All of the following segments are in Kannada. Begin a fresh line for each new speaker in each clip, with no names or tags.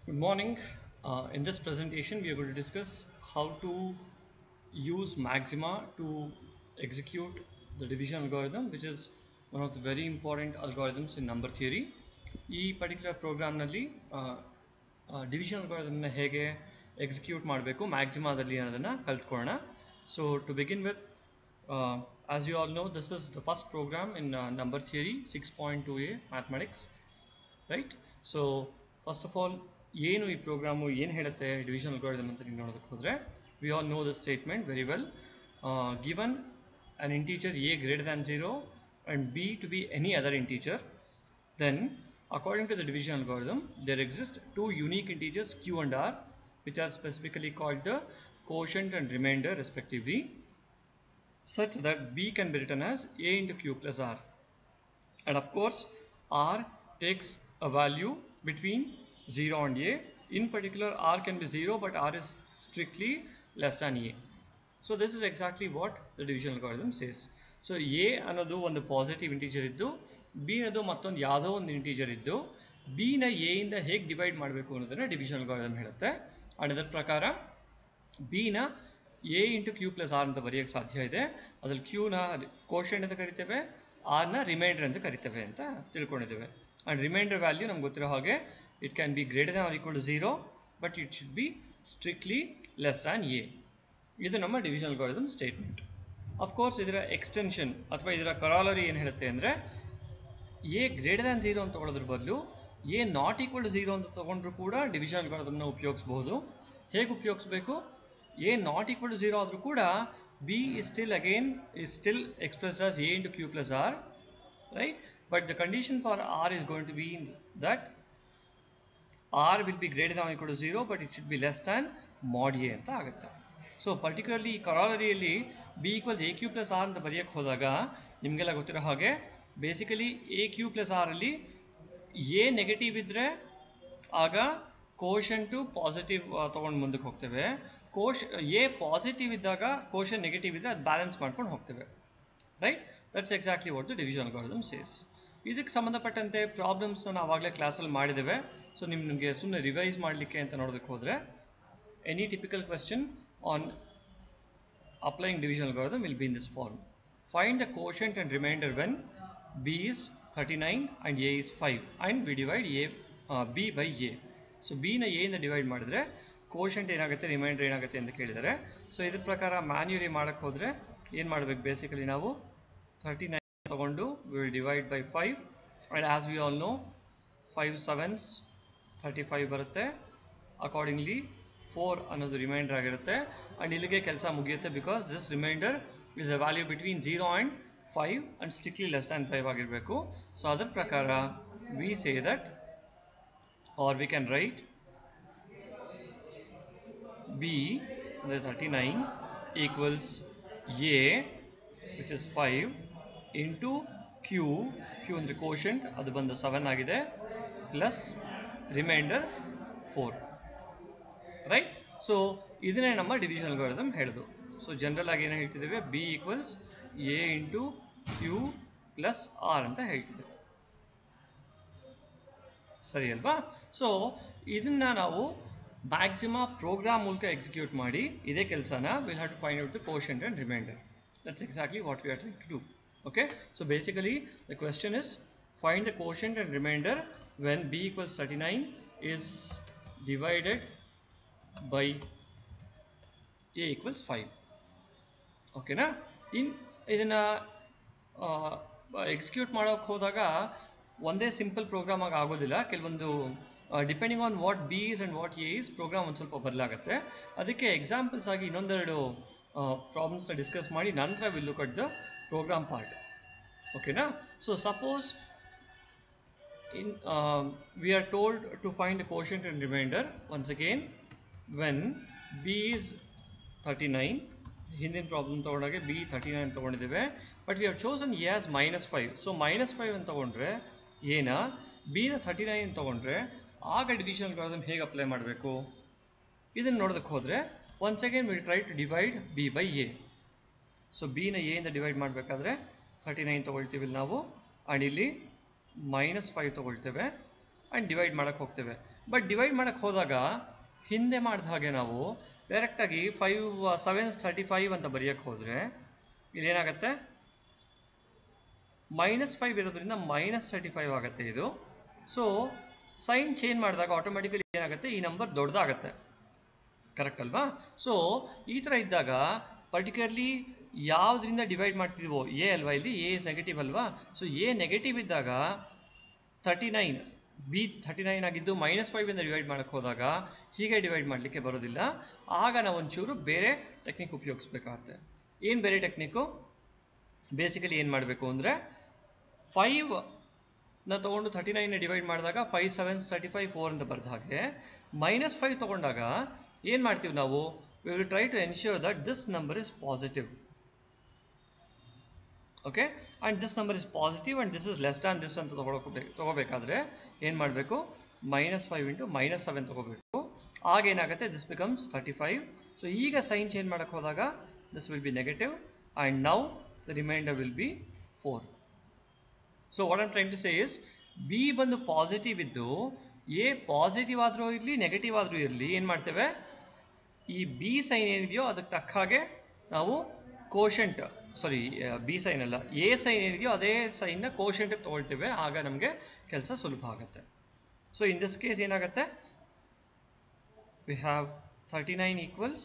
Good morning. Uh, in this presentation, we are going to discuss how to use Maxima to execute the division algorithm, which is one of the very important algorithms in number theory. ಈ ಪರ್ಟಿಕ್ಯುಲರ್ ಪ್ರೋಗ್ರಾಮ್ನಲ್ಲಿ ಡಿವಿಷನ್ ಅಲ್ಗಾರಿದಮ್ನ ಹೇಗೆ ಎಕ್ಸಿಕ್ಯೂಟ್ ಮಾಡಬೇಕು ಮ್ಯಾಕ್ಸಿಮಾದಲ್ಲಿ ಅನ್ನೋದನ್ನು ಕಲ್ತ್ಕೊಳ್ಳೋಣ so to begin with as you all know this is the first program in number theory six point two a mathematics right so first of all ಏನು ಈ ಪ್ರೋಗ್ರಾಮು ಏನು ಹೇಳುತ್ತೆ ಡಿವಿಷನ್ ಅಲ್ಗಾರಿದಮ್ ಅಂತ ನೀವು ನೋಡೋದಕ್ಕೆ ಹೋದರೆ we all know the statement very well given an integer a greater than 0 and b to be any other integer then according to the division algorithm there exist two unique integers q and r which are specifically called the quotient and remainder respectively such that b can be written as a into q plus r and of course r takes a value between 0 and a in particular r can be 0 but r is strictly less than a so this is exactly what the division algorithm says so a ಅನ್ನೋದು ಒಂದು ಪಾಸಿಟಿವ್ ಇಂಟೀಜರ್ ಇದ್ದು ಬಿ ಅನ್ನೋದು ಮತ್ತೊಂದು ಯಾವುದೋ ಒಂದು ಇಂಟೀಜರ್ ಇದ್ದು ಬಿನ ಎಯಿಂದ ಹೇಗೆ ಡಿವೈಡ್ ಮಾಡಬೇಕು ಅನ್ನೋದನ್ನು ಡಿವಿಷನ್ ಅಲ್ಗಾರಿದಮ್ ಹೇಳುತ್ತೆ ಆ್ಯಂಡ್ ಅದರ ಪ್ರಕಾರ ಬಿನ a into Q plus R ಅಂತ ಬರೆಯೋಕ್ಕೆ ಸಾಧ್ಯ ಇದೆ ಅದ್ರಲ್ಲಿ ಕ್ಯೂನ ಕೋಶೆಂಟ್ ಅಂತ ಕರಿತೇವೆ ಆರ್ನ ರಿಮೈಂಡರ್ ಅಂತ ಕರಿತೇವೆ ಅಂತ ತಿಳ್ಕೊಂಡಿದ್ದೇವೆ ಆ್ಯಂಡ್ ರಿಮೈಂಡರ್ ವ್ಯಾಲ್ಯೂ ನಮ್ಗೆ ಗೊತ್ತಿರೋ ಹಾಗೆ it can be greater than or equal to zero but it should be strictly less than a ಇದು ನಮ್ಮ ಡಿವಿಷನ್ ಅಲ್ಗಾರಿದಮ್ ಸ್ಟೇಟ್ಮೆಂಟ್ ಅಫ್ಕೋರ್ಸ್ ಇದರ ಎಕ್ಸ್ಟೆನ್ಷನ್ ಅಥವಾ ಇದರ ಕರಾಲರಿ ಏನು ಹೇಳುತ್ತೆ ಅಂದರೆ ಎ ಗ್ರೇಟರ್ ದ್ಯಾನ್ ಝೀರೋ ಅಂತ ತೊಗೊಳೋದ್ರ ಬದಲು a not equal to zero ಅಂತ ತೊಗೊಂಡ್ರು ಕೂಡ ಡಿವಿಷನ್ ಅಲ್ಗಾರಿದಮ್ನ ಉಪಯೋಗಿಸ್ಬೋದು ಹೇಗೆ ಉಪಯೋಗಿಸ್ಬೇಕು a not equal to zero ಆದರೂ ಕೂಡ b is still again is still expressed as a into Q plus r right but the condition for r is going to be in that r will be greater than equal to zero but it should be less than mod a ಅಂತ ಆಗುತ್ತೆ ಸೊ ಪರ್ಟಿಕ್ಯುಲರ್ಲಿ ಈ ಕರಾಲರಿಯಲ್ಲಿ b equals a q plus R ಅಂತ ಬರೆಯೋಕ್ಕೆ ಹೋದಾಗ ನಿಮಗೆಲ್ಲ ಗೊತ್ತಿರೋ ಹಾಗೆ ಬೇಸಿಕಲಿ ಎ ಕ್ಯೂ ಪ್ಲಸ್ ಆರಲ್ಲಿ ಎ ನೆಗೆಟಿವ್ ಇದ್ದರೆ ಆಗ ಕೋಶಂಟು ಪಾಸಿಟಿವ್ ತೊಗೊಂಡು ಮುಂದಕ್ಕೆ ಹೋಗ್ತೇವೆ ಕೋಶ್ ಎ ಪಾಸಿಟಿವ್ ಇದ್ದಾಗ ಕೋಶನ್ ನೆಗೆಟಿವ್ ಇದ್ದರೆ ಅದು ಬ್ಯಾಲೆನ್ಸ್ ಮಾಡ್ಕೊಂಡು ಹೋಗ್ತೇವೆ right that's exactly what the division algorithm says ಇದಕ್ಕೆ ಸಂಬಂಧಪಟ್ಟಂತೆ ಪ್ರಾಬ್ಲಮ್ಸ್ನ ನಾವು ಆವಾಗಲೇ ಕ್ಲಾಸಲ್ಲಿ ಮಾಡಿದ್ದೇವೆ ಸೊ ನಿಮಗೆ ಸುಮ್ಮನೆ ರಿವೈಸ್ ಮಾಡಲಿಕ್ಕೆ ಅಂತ ನೋಡೋದಕ್ಕೆ ಹೋದರೆ any typical question on applying division algorithm will be in this form. Find the quotient and remainder when b is 39 and a is 5 and we divide a uh, b by a. ಸೊ ಬಿನ ಎಯಿಂದ ಡಿವೈಡ್ ಮಾಡಿದ್ರೆ ಕೋಶಂಟ್ ಏನಾಗುತ್ತೆ ರಿಮೈಂಡರ್ ಏನಾಗುತ್ತೆ ಅಂತ ಕೇಳಿದ್ದಾರೆ ಸೊ ಇದ್ರ ಪ್ರಕಾರ ಮ್ಯಾನ್ಯುಲಿ ಮಾಡೋಕ್ಕೆ ಹೋದರೆ ಏನು ಮಾಡಬೇಕು ಬೇಸಿಕಲಿ ನಾವು ತರ್ಟಿ ನೈನ್ ತೊಗೊಂಡು will divide by five and as we all know five sevens thirty five ಬರುತ್ತೆ ಅಕಾರ್ಡಿಂಗ್ಲಿ ಫೋರ್ ಅನ್ನೋದು ರಿಮೈಂಡರ್ ಆಗಿರುತ್ತೆ ಆ್ಯಂಡ್ ಇಲ್ಲಿಗೆ ಕೆಲಸ ಮುಗಿಯುತ್ತೆ because this remainder is a value between zero and five and strictly less than five ಆಗಿರಬೇಕು ಸೊ ಅದರ ಪ್ರಕಾರ we say that or we can write B ಅಂದರೆ thirty nine equals A which is five into Q Q ಅಂದರೆ ಕೋಶಂಟ್ ಅದು ಬಂದು ಸೆವೆನ್ ಆಗಿದೆ plus remainder four right so ಇದನ್ನೇ ನಮ್ಮ ಡಿವಿಷನ್ ಅಲ್ಗಾರಿದಮ್ ಹೇಳೋದು ಸೊ ಜನರಲ್ ಆಗಿ ಏನು ಹೇಳ್ತಿದ್ದೇವೆ B equals A into Q plus R ಅಂತ ಹೇಳ್ತಿದ್ದೇವೆ ಸರಿ ಅಲ್ವಾ ಸೊ ಇದನ್ನು ನಾವು ಮ್ಯಾಕ್ಸಿಮಾ ಪ್ರೋಗ್ರಾಮ್ ಮೂಲಕ ಎಕ್ಸಿಕ್ಯೂಟ್ ಮಾಡಿ ಇದೇ ಕೆಲಸನ will have to find out the quotient and remainder that's exactly what we are trying to do okay so basically the question is find the quotient and remainder when B equals thirty nine is divided by a equals 5 ಓಕೆನಾ ಇನ್ ಇದನ್ನು ಎಕ್ಸಿಕ್ಯೂಟ್ ಮಾಡೋಕ್ಕೆ ಹೋದಾಗ ಒಂದೇ ಸಿಂಪಲ್ ಪ್ರೋಗ್ರಾಮ್ ಆಗಿ ಆಗೋದಿಲ್ಲ ಕೆಲವೊಂದು depending on what B is and what A is program ಒಂದು ಸ್ವಲ್ಪ ಬದಲಾಗುತ್ತೆ ಅದಕ್ಕೆ ಎಕ್ಸಾಂಪಲ್ಸ್ ಆಗಿ ಇನ್ನೊಂದೆರಡು ಪ್ರಾಬ್ಲಮ್ಸ್ನ ಡಿಸ್ಕಸ್ ಮಾಡಿ ನಂತರ will look at the program part ಓಕೆನಾ so suppose in uh, we are told to find a quotient and remainder once again when b is 39 ಹಿಂದಿನ ಪ್ರಾಬ್ಲಮ್ ತೊಗೊಂಡಾಗೆ ಬಿ ತರ್ಟಿ ನೈನ್ ತೊಗೊಂಡಿದ್ದೇವೆ but we have chosen A as minus five so minus five ಅಂತ ತೊಗೊಂಡ್ರೆ ಏನ ಬಿನ ತರ್ಟಿ ನೈನ್ ತೊಗೊಂಡ್ರೆ ಆಗ ಡಿವಿಷನ್ ಅಲ್ಗಾರಿದಮ್ ಹೇಗೆ ಅಪ್ಲೈ ಮಾಡಬೇಕು ಇದನ್ನು ನೋಡೋದಕ್ಕೆ ಹೋದರೆ once again will try to divide B by A so ಬಿನ ಎಯಿಂದ ಡಿವೈಡ್ ಮಾಡಬೇಕಾದ್ರೆ ತರ್ಟಿ ನೈನ್ ತೊಗೊಳ್ತೀವಿ ನಾವು ಆ್ಯಂಡ್ ಇಲ್ಲಿ ಮೈನಸ್ ಫೈವ್ ತೊಗೊಳ್ತೇವೆ ಆ್ಯಂಡ್ ಡಿವೈಡ್ ಮಾಡೋಕ್ಕೆ ಹೋಗ್ತೇವೆ ಬಟ್ ಡಿವೈಡ್ ಮಾಡೋಕ್ಕೆ ಹೋದಾಗ ಹಿಂದೆ ಮಾಡಿದ ಹಾಗೆ ನಾವು ಡೈರೆಕ್ಟಾಗಿ ಫೈವ್ ಸೆವೆನ್ ತರ್ಟಿ ಫೈವ್ ಅಂತ ಬರೆಯೋಕ್ಕೆ ಹೋದರೆ ಇಲ್ಲೇನಾಗುತ್ತೆ ಮೈನಸ್ ಫೈವ್ ಇರೋದ್ರಿಂದ ಮೈನಸ್ ತರ್ಟಿ ಫೈವ್ ಆಗುತ್ತೆ ಇದು ಸೊ ಸೈನ್ ಚೇಂಜ್ ಮಾಡಿದಾಗ ಆಟೋಮೆಟಿಕಲಿ ಏನಾಗುತ್ತೆ ಈ ನಂಬರ್ ದೊಡ್ಡದಾಗತ್ತೆ ಕರೆಕ್ಟ್ ಅಲ್ವಾ ಸೊ ಈ ಥರ ಇದ್ದಾಗ ಪರ್ಟಿಕ್ಯುಲರ್ಲಿ ಯಾವುದರಿಂದ ಡಿವೈಡ್ ಮಾಡ್ತಿದ್ವೋ ಎ ಅಲ್ವಾ ಇಲ್ಲಿ ಎ ಇಸ್ ನೆಗೆಟಿವ್ ಅಲ್ವಾ ಸೊ ಎ ನೆಗೆಟಿವ್ ಇದ್ದಾಗ thirty nine B thirty nine ಆಗಿದ್ದು ಮೈನಸ್ ಫೈವಿಂದ ಡಿವೈಡ್ ಮಾಡೋಕ್ಕೆ ಹೋದಾಗ ಹೀಗೆ ಡಿವೈಡ್ ಮಾಡಲಿಕ್ಕೆ ಬರೋದಿಲ್ಲ ಆಗ ನಾವು ಒಂಚೂರು ಬೇರೆ ಟೆಕ್ನಿಕ್ ಉಪಯೋಗಿಸ್ಬೇಕಾಗತ್ತೆ ಏನು ಬೇರೆ ಟೆಕ್ನಿಕ್ಕು ಬೇಸಿಕಲಿ ಏನು ಮಾಡಬೇಕು ಅಂದರೆ ಫೈವ್ ನ ತೊಗೊಂಡು ತರ್ಟಿ ನೈನ್ ಡಿವೈಡ್ ಮಾಡಿದಾಗ five sevens thirty five four ಅಂತ ಬರೆದ ಹಾಗೆ ಮೈನಸ್ ಫೈವ್ ತೊಗೊಂಡಾಗ ಏನು ಮಾಡ್ತೀವಿ ನಾವು we will try to ensure that this number is positive okay and this number is positive and this is less than this ಅಂತ ತೊಗೊಳಕೋಬೇಕು ತೊಗೋಬೇಕಾದ್ರೆ ಏನು ಮಾಡಬೇಕು minus five into minus seven ತೊಗೋಬೇಕು ಆಗ ಏನಾಗುತ್ತೆ this becomes thirty five so ಈಗ ಸೈನ್ ಚೇಂಜ್ ಮಾಡೋಕ್ಕೆ ಹೋದಾಗ this will B negative and now the remainder will be four so what am trying to say is B ಬಂದು ಪಾಸಿಟಿವ್ ಇದ್ದು ಎ ಪಾಸಿಟಿವ್ ಆದರೂ ಇರಲಿ ನೆಗೆಟಿವ್ ಆದರೂ ಇರಲಿ ಏನು ಮಾಡ್ತೇವೆ ಈ ಬಿ ಸೈನ್ ಏನಿದೆಯೋ ಅದಕ್ಕೆ ತಕ್ಕ ಹಾಗೆ ನಾವು ಕೋಶಂಟ್ ಸಾರಿ ಬಿ ಸೈನ್ ಅಲ್ಲ ಎ ಸೈನ್ ಏನಿದೆಯೋ ಅದೇ ಸೈನ್ನ ಕೋಶಂಟಿಗೆ ತೊಗೊಳ್ತೇವೆ ಆಗ ನಮಗೆ ಕೆಲಸ ಸುಲಭ ಆಗುತ್ತೆ ಸೊ ಇನ್ ದಿಸ್ ಕೇಸ್ ಏನಾಗುತ್ತೆ we have thirty nine equals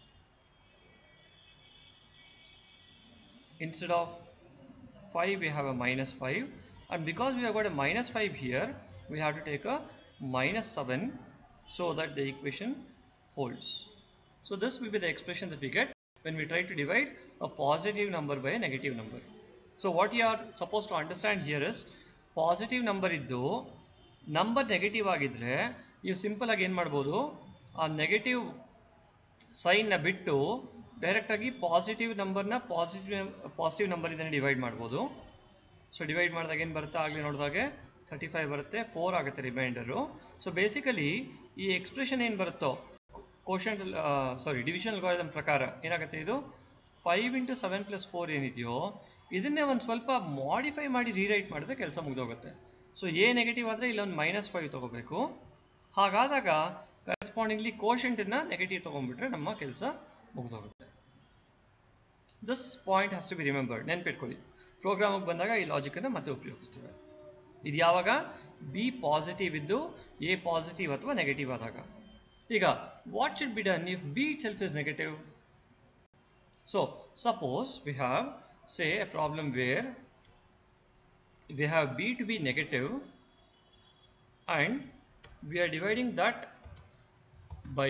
instead of 5 we have a minus 5 and because we have got a minus 5 here we have to take a minus 7 so that the equation holds so this will be the expression that we get when we try to divide a positive number by a negative number so what you are supposed to understand here is positive number ಇದ್ದು ನಂಬರ್ ನೆಗೆಟಿವ್ ಆಗಿದ್ದರೆ ನೀವು ಸಿಂಪಲ್ ಆಗಿ ಏನು ಮಾಡ್ಬೋದು ಆ ನೆಗೆಟಿವ್ ಸೈನ್ನ ಬಿಟ್ಟು ಡೈರೆಕ್ಟಾಗಿ ಪಾಸಿಟಿವ್ ನಂಬರ್ನ ಪಾಸಿಟಿವ್ ಪಾಸಿಟಿವ್ ನಂಬರಿಂದ ಡಿವೈಡ್ ಮಾಡ್ಬೋದು ಸೊ ಡಿವೈಡ್ ಮಾಡಿದಾಗ ಏನು ಬರುತ್ತೆ ಆಗಲೇ ನೋಡಿದಾಗೆ ತರ್ಟಿ ಫೈವ್ ಬರುತ್ತೆ ಫೋರ್ ಆಗುತ್ತೆ ರಿಮೈಂಡರು ಸೊ ಬೇಸಿಕಲಿ ಈ ಎಕ್ಸ್ಪ್ರೆಷನ್ ಏನು ಬರುತ್ತೋ ಕೋಶನ್ ಸಾರಿ ಡಿವಿಷನ್ ಅಲ್ಗಾರಿದಮ್ ಪ್ರಕಾರ ಏನಾಗುತ್ತೆ ಇದು five into seven plus four ಏನಿದೆಯೋ ಇದನ್ನೇ ಒಂದು ಸ್ವಲ್ಪ ಮಾಡಿಫೈ ಮಾಡಿ ರೀರೈಟ್ ಮಾಡಿದ್ರೆ ಕೆಲಸ ಮುಗಿದೋಗುತ್ತೆ ಸೊ ಎ ನೆಗೆಟಿವ್ ಆದರೆ ಇಲ್ಲೊಂದು ಮೈನಸ್ ಫೈವ್ ತೊಗೋಬೇಕು ಹಾಗಾದಾಗ ಕರೆಸ್ಪಾಂಡಿಂಗ್ಲಿ ಕೋಶಂಟನ್ನು ನೆಗೆಟಿವ್ ತೊಗೊಂಡ್ಬಿಟ್ರೆ ನಮ್ಮ ಕೆಲಸ ಮುಗಿದೋಗುತ್ತೆ this point has to be remembered ನೆನ್ಪಿಟ್ಕೊಳ್ಳಿ ಪ್ರೋಗ್ರಾಮಿಗೆ ಬಂದಾಗ ಈ ಲಾಜಿಕನ್ನು ಮತ್ತೆ ಉಪಯೋಗಿಸ್ತೀವಿ ಇದು ಯಾವಾಗ ಬಿ ಪಾಸಿಟಿವ್ ಇದ್ದು ಎ ಪಾಸಿಟಿವ್ ಅಥವಾ ನೆಗೆಟಿವ್ ಆದಾಗ ಈಗ what should be done if B itself is negative so suppose we have say a problem where we have b to be negative and we are dividing that by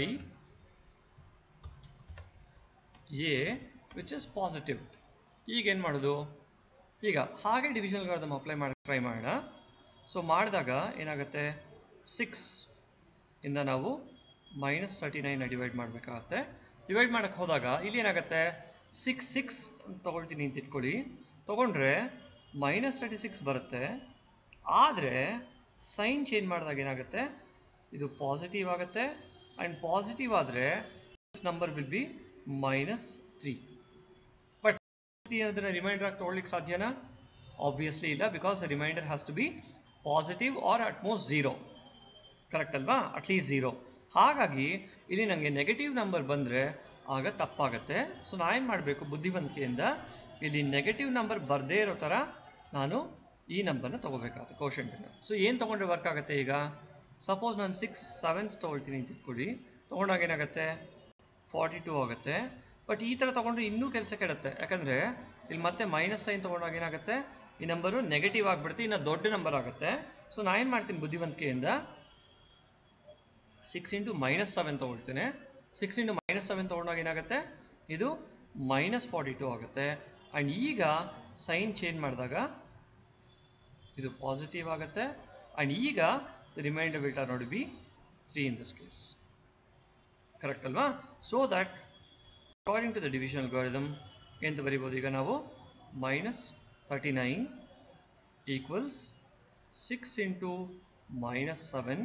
a which is positive ಈಗ ಏನು ಮಾಡೋದು ಈಗ ಹಾಗೆ ಡಿವಿಷನ್ ಅಲ್ಗಾರಿದಮ್ ಅಪ್ಲೈ ಮಾಡಿ ಟ್ರೈ ಮಾಡೋಣ ಸೊ ಮಾಡಿದಾಗ ಏನಾಗುತ್ತೆ ಸಿಕ್ಸ್ ಇಂದ ನಾವು ಮೈನಸ್ ತರ್ಟಿ ನೈನ್ನ ಡಿವೈಡ್ ಮಾಡಬೇಕಾಗತ್ತೆ ಡಿವೈಡ್ ಮಾಡೋಕ್ಕೆ ಹೋದಾಗ ಇಲ್ಲಿ ಏನಾಗುತ್ತೆ ಸಿಕ್ಸ್ ಸಿಕ್ಸ್ ಅಂತ ತೊಗೊಳ್ತೀನಿ ಅಂತ ಇಟ್ಕೊಳ್ಳಿ ತೊಗೊಂಡ್ರೆ ಮೈನಸ್ ತರ್ಟಿ ಸಿಕ್ಸ್ ಬರುತ್ತೆ ಆದರೆ ಸೈನ್ ಚೇಂಜ್ ಮಾಡಿದಾಗ ಏನಾಗುತ್ತೆ ಇದು ಪಾಸಿಟಿವ್ ಆಗುತ್ತೆ ಆ್ಯಂಡ್ ಪಾಸಿಟಿವ್ ಆದರೆ this number will be minus three but three ಅನ್ನೋದನ್ನು ರಿಮೈಂಡರ್ ಆಗಿ ತೊಗೊಳ್ಲಿಕ್ಕೆ ಸಾಧ್ಯನಾ ಆಬ್ವಿಯಸ್ಲಿ ಇಲ್ಲ because remainder has to be positive or at most zero correct ಅಲ್ವಾ ಅಟ್ಲೀಸ್ಟ್ ಝೀರೋ ಹಾಗಾಗಿ ಇಲ್ಲಿ ನನಗೆ ನೆಗೆಟಿವ್ ನಂಬರ್ ಬಂದರೆ ಆಗ ತಪ್ಪಾಗತ್ತೆ ಸೊ ನಾನು ಏನು ಮಾಡಬೇಕು ಬುದ್ಧಿವಂತಿಕೆಯಿಂದ ಇಲ್ಲಿ ನೆಗೆಟಿವ್ ನಂಬರ್ ಬರದೇ ಇರೋ ಥರ ನಾನು ಈ ನಂಬರ್ನ ತೊಗೋಬೇಕಾಗುತ್ತೆ ಕೋಶಂಟನ್ನು ಸೊ ಏನು ತೊಗೊಂಡ್ರೆ ವರ್ಕ್ ಆಗುತ್ತೆ ಈಗ ಸಪೋಸ್ ನಾನು ಸಿಕ್ಸ್ ಸೆವೆನ್ಸ್ ತೊಗೊಳ್ತೀನಿ ಅಂತ ಇಟ್ಕೊಳ್ಳಿ ತೊಗೊಂಡಾಗ ಏನಾಗುತ್ತೆ ಫಾರ್ಟಿ ಟೂ ಆಗುತ್ತೆ ಬಟ್ ಈ ಥರ ತೊಗೊಂಡ್ರೆ ಇನ್ನೂ ಕೆಲಸ ಕೆಡುತ್ತೆ ಯಾಕಂದರೆ ಇಲ್ಲಿ ಮತ್ತೆ ಮೈನಸ್ ಸೈನ್ ತೊಗೊಂಡಾಗ ಏನಾಗುತ್ತೆ ಈ ನಂಬರು ನೆಗೆಟಿವ್ ಆಗಿಬಿಡುತ್ತೆ ಇನ್ನು ದೊಡ್ಡ ನಂಬರ್ ಆಗುತ್ತೆ ಸೊ ನಾನು ಏನು ಮಾಡ್ತೀನಿ ಬುದ್ಧಿವಂತಿಕೆಯಿಂದ ಸಿಕ್ಸ್ ಇಂಟು ಮೈನಸ್ ಸೆವೆನ್ ತೊಗೊಳ್ತೇನೆ ಸಿಕ್ಸ್ ಇಂಟು ಮೈನಸ್ ಸೆವೆನ್ ತೊಗೊಂಡಾಗ ಏನಾಗುತ್ತೆ ಇದು ಮೈನಸ್ ಫಾರ್ಟಿ ಟೂ ಆಗುತ್ತೆ ಆ್ಯಂಡ್ ಈಗ ಸೈನ್ ಚೇಂಜ್ ಮಾಡಿದಾಗ ಇದು ಪಾಸಿಟಿವ್ ಆಗುತ್ತೆ ಆ್ಯಂಡ್ ಈಗ the remainder will turn out be three in this case correct ಅಲ್ವಾ so that according to the division algorithm ಎಂತ ಬರಿಬೋದು ಈಗ ನಾವು minus thirty nine equals six into minus seven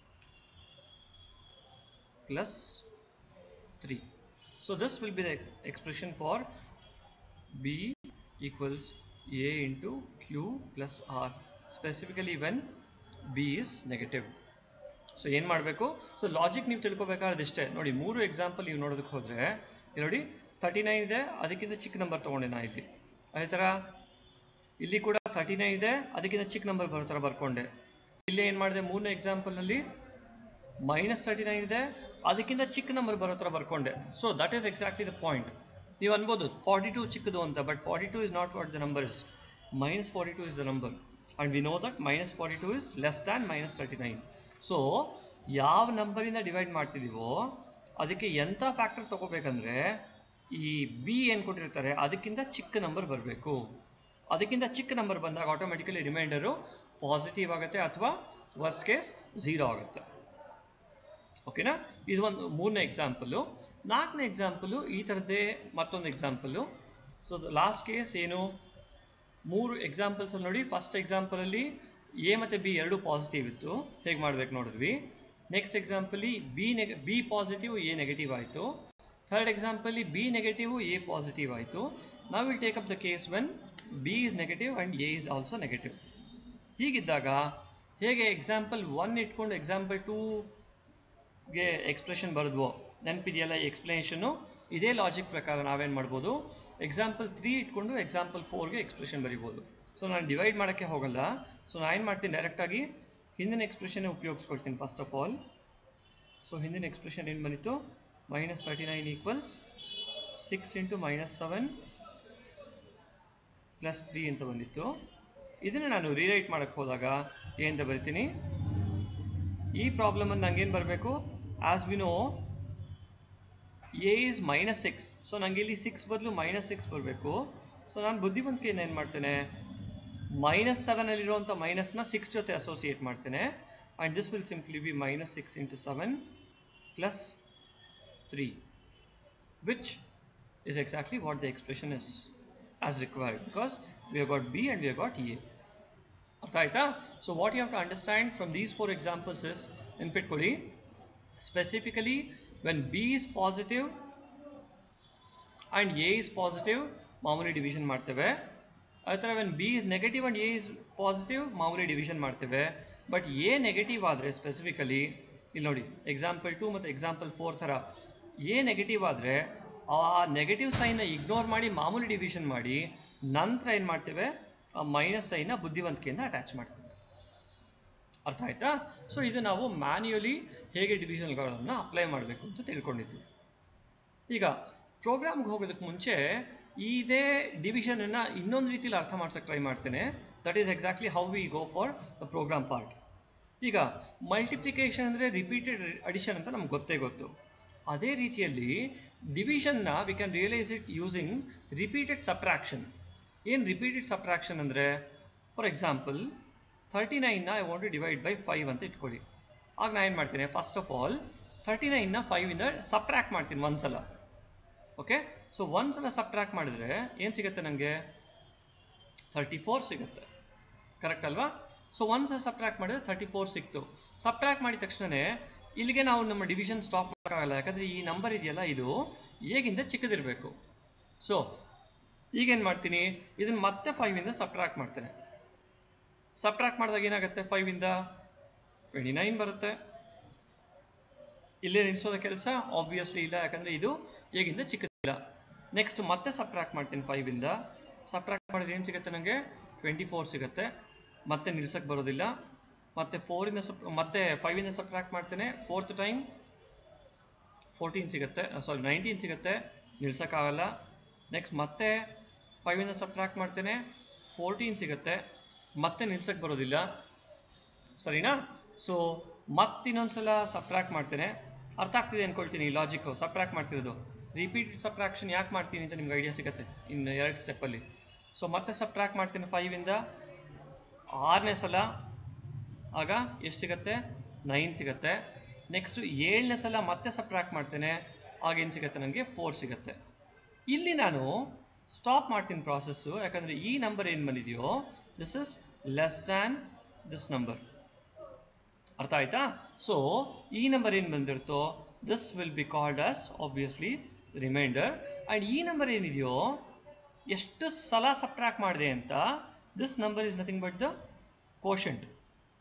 plus 3. So this will be the expression for B equals A into Q plus R specifically when B is negative so ಏನು ಮಾಡಬೇಕು ಸೊ ಲಾಜಿಕ್ ನೀವು ತಿಳ್ಕೊಬೇಕಾದ್ರೆ ಇಷ್ಟೇ ನೋಡಿ ಮೂರು ಎಕ್ಸಾಂಪಲ್ ನೀವು ನೋಡೋದಕ್ಕೆ ಹೋದರೆ ಇಲ್ಲಿ ನೋಡಿ ತರ್ಟಿ ನೈನ್ ಇದೆ ಅದಕ್ಕಿಂತ ಚಿಕ್ಕ ನಂಬರ್ ತೊಗೊಂಡೆ ನಾ ಇಲ್ಲಿ ಅದೇ ಥರ ಇಲ್ಲಿ ಕೂಡ ತರ್ಟಿ ನೈನ್ ಇದೆ ಅದಕ್ಕಿಂತ ಚಿಕ್ಕ ನಂಬರ್ ಬರೋ ಥರ ಬರ್ಕೊಂಡೆ ಇಲ್ಲಿ ಏನು ಮಾಡಿದೆ ಮೂರನೇ ಎಕ್ಸಾಂಪಲ್ನಲ್ಲಿ ಮೈನಸ್ ತರ್ಟಿ ನೈನ್ ಇದೆ ಅದಕ್ಕಿಂತ ಚಿಕ್ಕ ನಂಬರ್ ಬರೋ ಥರ ಬರ್ಕೊಂಡೆ so that is exactly the point ನೀವು ಅನ್ಬೋದು ಫಾರ್ಟಿ ಟು ಚಿಕ್ಕದು ಅಂತ but forty two is not what the number is minus forty two is the number and we know that minus forty two is less than minus thirty nine so ಯಾವ ನಂಬರಿಂದ ಡಿವೈಡ್ ಮಾಡ್ತಿದ್ದೀವೋ ಅದಕ್ಕೆ ಎಂಥ ಫ್ಯಾಕ್ಟರ್ ತೊಗೋಬೇಕಂದ್ರೆ ಈ ಬಿ ಏನು ಕೊಟ್ಟಿರ್ತಾರೆ ಅದಕ್ಕಿಂತ ಚಿಕ್ಕ ನಂಬರ್ ಬರಬೇಕು ಅದಕ್ಕಿಂತ ಚಿಕ್ಕ ನಂಬರ್ ಬಂದಾಗ ಆಟೋಮೆಟಿಕಲಿ ರಿಮೈಂಡರು ಪಾಸಿಟಿವ್ ಆಗುತ್ತೆ ಅಥವಾ ವರ್ಸ್ಟ್ ಕೇಸ್ ಝೀರೋ ಆಗುತ್ತೆ ಓಕೆನಾ ಇದು ಒಂದು ಮೂರನೇ ಎಕ್ಸಾಂಪಲು ನಾಲ್ಕನೇ ಎಕ್ಸಾಂಪಲು ಈ ಥರದ್ದೇ ಮತ್ತೊಂದು ಎಕ್ಸಾಂಪಲು ಸೊ ಲಾಸ್ಟ್ ಕೇಸ್ ಏನು ಮೂರು ಎಕ್ಸಾಂಪಲ್ಸಲ್ಲಿ ನೋಡಿ ಫಸ್ಟ್ ಎಕ್ಸಾಂಪಲಲ್ಲಿ ಎ ಮತ್ತು ಬಿ ಎರಡು ಪಾಸಿಟಿವ್ ಇತ್ತು ಹೇಗೆ ಮಾಡ್ಬೇಕು ನೋಡಿದ್ವಿ ನೆಕ್ಸ್ಟ್ ಎಕ್ಸಾಂಪಲಿ ಬಿ ನೆಗ ಬಿ ಪಾಸಿಟಿವ್ ಎ ನೆಗೆಟಿವ್ ಆಯಿತು ಥರ್ಡ್ ಎಕ್ಸಾಂಪಲಿ ಬಿ ನೆಗೆಟಿವ್ ಎ ಪಾಸಿಟಿವ್ ಆಯಿತು ನಾವು will take up the case when B is negative and A is also negative ಹೀಗಿದ್ದಾಗ ಹೇಗೆ ಎಕ್ಸಾಂಪಲ್ ಒನ್ ಇಟ್ಕೊಂಡು ಎಕ್ಸಾಂಪಲ್ ಟೂಗೆ ಎಕ್ಸ್ಪ್ರೆಷನ್ ಬರೆದ್ವೋ ನೆನಪಿದೆಯಲ್ಲ ಈ ಎಕ್ಸ್ಪ್ಲನೇಷನು ಇದೇ ಲಾಜಿಕ್ ಪ್ರಕಾರ ನಾವೇನು ಮಾಡ್ಬೋದು ಎಕ್ಸಾಂಪಲ್ ತ್ರೀ ಇಟ್ಕೊಂಡು ಎಕ್ಸಾಂಪಲ್ ಫೋರ್ಗೆ ಎಕ್ಸ್ಪ್ರೆಷನ್ ಬರಿಬೋದು ಸೊ ನಾನು ಡಿವೈಡ್ ಮಾಡೋಕ್ಕೆ ಹೋಗಲ್ಲ ಸೊ ನಾನು ಏನು ಮಾಡ್ತೀನಿ ಡೈರೆಕ್ಟಾಗಿ ಹಿಂದಿನ ಎಕ್ಸ್ಪ್ರೆಷನ್ನೇ ಉಪಯೋಗಿಸ್ಕೊಳ್ತೀನಿ ಫಸ್ಟ್ ಆಫ್ ಆಲ್ ಸೊ ಹಿಂದಿನ ಎಕ್ಸ್ಪ್ರೆಷನ್ ಏನು ಬಂದಿತ್ತು minus thirty nine equals six into minus seven plus three ಅಂತ ಬಂದಿತ್ತು ಇದನ್ನು ನಾನು ರೀರೈಟ್ ಮಾಡೋಕ್ಕೆ ಹೋದಾಗ ಏನಂತ ಬರಿತೀನಿ ಈ ಪ್ರಾಬ್ಲಮನ್ನು ನಂಗೇನು ಬರಬೇಕು as we know A is minus six so ನನಗೆ ಇಲ್ಲಿ ಸಿಕ್ಸ್ ಬದಲು ಮೈನಸ್ ಸಿಕ್ಸ್ ಬರಬೇಕು ಸೊ ನಾನು ಬುದ್ಧಿವಂತಿಕೆಯಿಂದ ಏನು ಮಾಡ್ತೇನೆ ಮೈನಸ್ ಸೆವೆನಲ್ಲಿರುವಂಥ ಮೈನಸ್ನ ಸಿಕ್ಸ್ ಜೊತೆ ಅಸೋಸಿಯೇಟ್ ಮಾಡ್ತೇನೆ and this will simply be minus six into seven plus three which is exactly what the expression is as required because we have got B and we have got A. ಅರ್ಥ ಆಯ್ತಾ so what you have to understand from these four examples is ನೆನ್ಪಿಟ್ಕೊಳ್ಳಿ specifically when B is positive and A is positive ಮಾಮೂಲಿ ಡಿವಿಷನ್ ಮಾಡ್ತೇವೆ ಅದೇ ಥರ when B is negative and A is positive ಮಾಮೂಲಿ ಡಿವಿಷನ್ ಮಾಡ್ತೇವೆ ಬಟ್ ಎ ನೆಗೆಟಿವ್ ಆದರೆ ಸ್ಪೆಸಿಫಿಕಲಿ ಇಲ್ಲಿ ನೋಡಿ ಎಕ್ಸಾಂಪಲ್ ಟು ಮತ್ತು ಎಕ್ಸಾಂಪಲ್ ಫೋರ್ ಥರ ಎ ನೆಗೆಟಿವ್ ಆದರೆ ಆ ನೆಗೆಟಿವ್ ಸೈನ್ನ ಇಗ್ನೋರ್ ಮಾಡಿ ಮಾಮೂಲಿ ಡಿವಿಷನ್ ಮಾಡಿ ನಂತರ ಏನು ಮಾಡ್ತೇವೆ ಆ ಮೈನಸ್ ಸೈನ್ನ ಬುದ್ಧಿವಂತಿಕೆಯಿಂದ ಅಟ್ಯಾಚ್ ಮಾಡ್ತೇವೆ ಅರ್ಥ ಆಯ್ತಾ ಸೊ ಇದು ನಾವು ಮ್ಯಾನ್ಯುಯಲಿ ಹೇಗೆ ಡಿವಿಷನ್ಗಳನ್ನು ಅಪ್ಲೈ ಮಾಡಬೇಕು ಅಂತ ತಿಳ್ಕೊಂಡಿದ್ದು ಈಗ ಪ್ರೋಗ್ರಾಮ್ಗೆ ಹೋಗೋದಕ್ಕೆ ಮುಂಚೆ ಇದೇ ಡಿವಿಷನನ್ನು ಇನ್ನೊಂದು ರೀತಿಯಲ್ಲಿ ಅರ್ಥ ಮಾಡ್ಸೋಕ್ಕೆ ಟ್ರೈ ಮಾಡ್ತೇನೆ that is exactly how we go for the program part ಈಗ ಮಲ್ಟಿಪ್ಲಿಕೇಶನ್ ಅಂದರೆ ರಿಪೀಟೆಡ್ ಅಡಿಷನ್ ಅಂತ ನಮ್ಗೆ ಗೊತ್ತೇ ಗೊತ್ತು ಅದೇ ರೀತಿಯಲ್ಲಿ ಡಿವಿಷನ್ನ we can realise it using repeated subtraction ಏನು ರಿಪೀಟೆಡ್ ಸಪ್ರಾಕ್ಷನ್ ಅಂದರೆ ಫಾರ್ ಎಕ್ಸಾಂಪಲ್ ತರ್ಟಿ ನೈನ್ನ I want to divide by five ಅಂತ ಇಟ್ಕೊಳ್ಳಿ ಆಗ ನಾನು ಏನು ಮಾಡ್ತೀನಿ ಫಸ್ಟ್ ಆಫ್ ಆಲ್ ತರ್ಟಿ ನೈನ್ನ ಫೈವಿಂದ ಸಪ್ರಾಕ್ಟ್ ಮಾಡ್ತೀನಿ ಒಂದು ಸಲ ಓಕೆ ಸೊ ಒಂದು ಸಲ ಸಬ್ಟ್ರ್ಯಾಕ್ಟ್ ಮಾಡಿದರೆ ಏನು ಸಿಗುತ್ತೆ ನನಗೆ ತರ್ಟಿ ಫೋರ್ ಸಿಗುತ್ತೆ ಕರೆಕ್ಟ್ ಅಲ್ವಾ ಸೊ ಒಂದು ಸಲ ಸಬ್ಟ್ರ್ಯಾಕ್ಟ್ ಮಾಡಿದ್ರೆ ತರ್ಟಿ ಫೋರ್ ಸಿಕ್ತು ಸಬ್ಟ್ರ್ಯಾಕ್ಟ್ ಮಾಡಿದ ತಕ್ಷಣವೇ ಇಲ್ಲಿಗೆ ನಾವು ನಮ್ಮ ಡಿವಿಷನ್ ಸ್ಟಾಪ್ ಮಾಡೋಕ್ಕಾಗಲ್ಲ ಯಾಕಂದರೆ ಈ ನಂಬರ್ ಇದೆಯಲ್ಲ ಇದು ಹೇಗಿಂದ ಚಿಕ್ಕದಿರಬೇಕು ಸೊ ಈಗೇನು ಮಾಡ್ತೀನಿ ಇದನ್ನು ಮತ್ತೆ ಫೈವಿಂದ ಸಬ್ಟ್ರ್ಯಾಕ್ಟ್ ಮಾಡ್ತೇನೆ ಸಬ್ಟ್ರ್ಯಾಕ್ಟ್ ಮಾಡಿದಾಗ ಏನಾಗುತ್ತೆ ಫೈವಿಂದ ಟ್ವೆಂಟಿ ನೈನ್ ಬರುತ್ತೆ ಇಲ್ಲೇ ನಿಲ್ಲಿಸೋದ ಕೆಲಸ ಆಬ್ವಿಯಸ್ಲಿ ಇಲ್ಲ ಯಾಕಂದರೆ ಇದು ಹೇಗಿಂದ ಚಿಕ್ಕದಿಲ್ಲ ನೆಕ್ಸ್ಟ್ ಮತ್ತೆ ಸಬ್ಟ್ರಾಕ್ಟ್ ಮಾಡ್ತೀನಿ ಫೈವಿಂದ ಸಬ್ಟ್ರಾಕ್ಟ್ ಮಾಡಿದ್ರೆ ಏನು ಸಿಗುತ್ತೆ ನನಗೆ ಟ್ವೆಂಟಿ ಫೋರ್ ಸಿಗುತ್ತೆ ಮತ್ತೆ ನಿಲ್ಸಕ್ಕೆ ಬರೋದಿಲ್ಲ ಮತ್ತು ಫೋರಿಂದ ಸಪ್ ಮತ್ತೆ ಫೈವಿಂದ ಸಬ್ಟ್ರಾಕ್ಟ್ ಮಾಡ್ತೇನೆ ಫೋರ್ತ್ ಟೈಮ್ ಫೋರ್ಟೀನ್ ಸಿಗುತ್ತೆ ಸಾರಿ ನೈನ್ಟೀನ್ ಸಿಗುತ್ತೆ ನಿಲ್ಸೋಕ್ಕಾಗಲ್ಲ ನೆಕ್ಸ್ಟ್ ಮತ್ತೆ ಫೈವಿಂದ ಸಬ್ಟ್ರಾಕ್ಟ್ ಮಾಡ್ತೇನೆ ಫೋರ್ಟೀನ್ ಸಿಗುತ್ತೆ ಮತ್ತೆ ನಿಲ್ಸಕ್ಕೆ ಬರೋದಿಲ್ಲ ಸರಿನಾ ಸೊ ಮತ್ತಿನ್ನೊಂದು ಸಲ ಸಪ್ರಾಕ್ಟ್ ಮಾಡ್ತೇನೆ ಅರ್ಥ ಆಗ್ತಿದೆ ಅಂದ್ಕೊಳ್ತೀನಿ ಲಾಜಿಕ್ಕು ಸಪ್ರಾಕ್ಟ್ ಮಾಡ್ತಿರೋದು ರಿಪೀಟೆಡ್ ಸಪ್ರಾಕ್ಷನ್ ಯಾಕೆ ಮಾಡ್ತೀನಿ ಅಂತ ನಿಮ್ಗೆ ಐಡಿಯಾ ಸಿಗುತ್ತೆ ಇನ್ನು ಎರಡು ಸ್ಟೆಪ್ಪಲ್ಲಿ ಸೊ ಮತ್ತೆ ಸಪ್ರಾಕ್ಟ್ ಮಾಡ್ತೀನಿ ಫೈವಿಂದ ಆರನೇ ಸಲ ಆಗ ಎಷ್ಟು ಸಿಗುತ್ತೆ ನೈನ್ ಸಿಗುತ್ತೆ ನೆಕ್ಸ್ಟು ಏಳನೇ ಸಲ ಮತ್ತೆ ಸಪ್ರಾಕ್ಟ್ ಮಾಡ್ತೇನೆ ಆಗೇನು ಸಿಗುತ್ತೆ ನನಗೆ ಫೋರ್ ಸಿಗುತ್ತೆ ಇಲ್ಲಿ ನಾನು ಸ್ಟಾಪ್ ಮಾಡ್ತೀನಿ ಪ್ರಾಸೆಸ್ಸು ಯಾಕಂದರೆ ಈ ನಂಬರ್ ಏನು ಬಂದಿದೆಯೋ this is less than this number ಅರ್ಥ ಆಯ್ತಾ ಸೊ ಈ ನಂಬರ್ ಏನು ಬಂದಿರುತ್ತೋ this will be called as obviously remainder and ಈ ನಂಬರ್ ಏನಿದೆಯೋ ಎಷ್ಟು ಸಲ ಸಬ್ಟ್ರಾಕ್ಟ್ ಮಾಡಿದೆ ಅಂತ this number is nothing but the quotient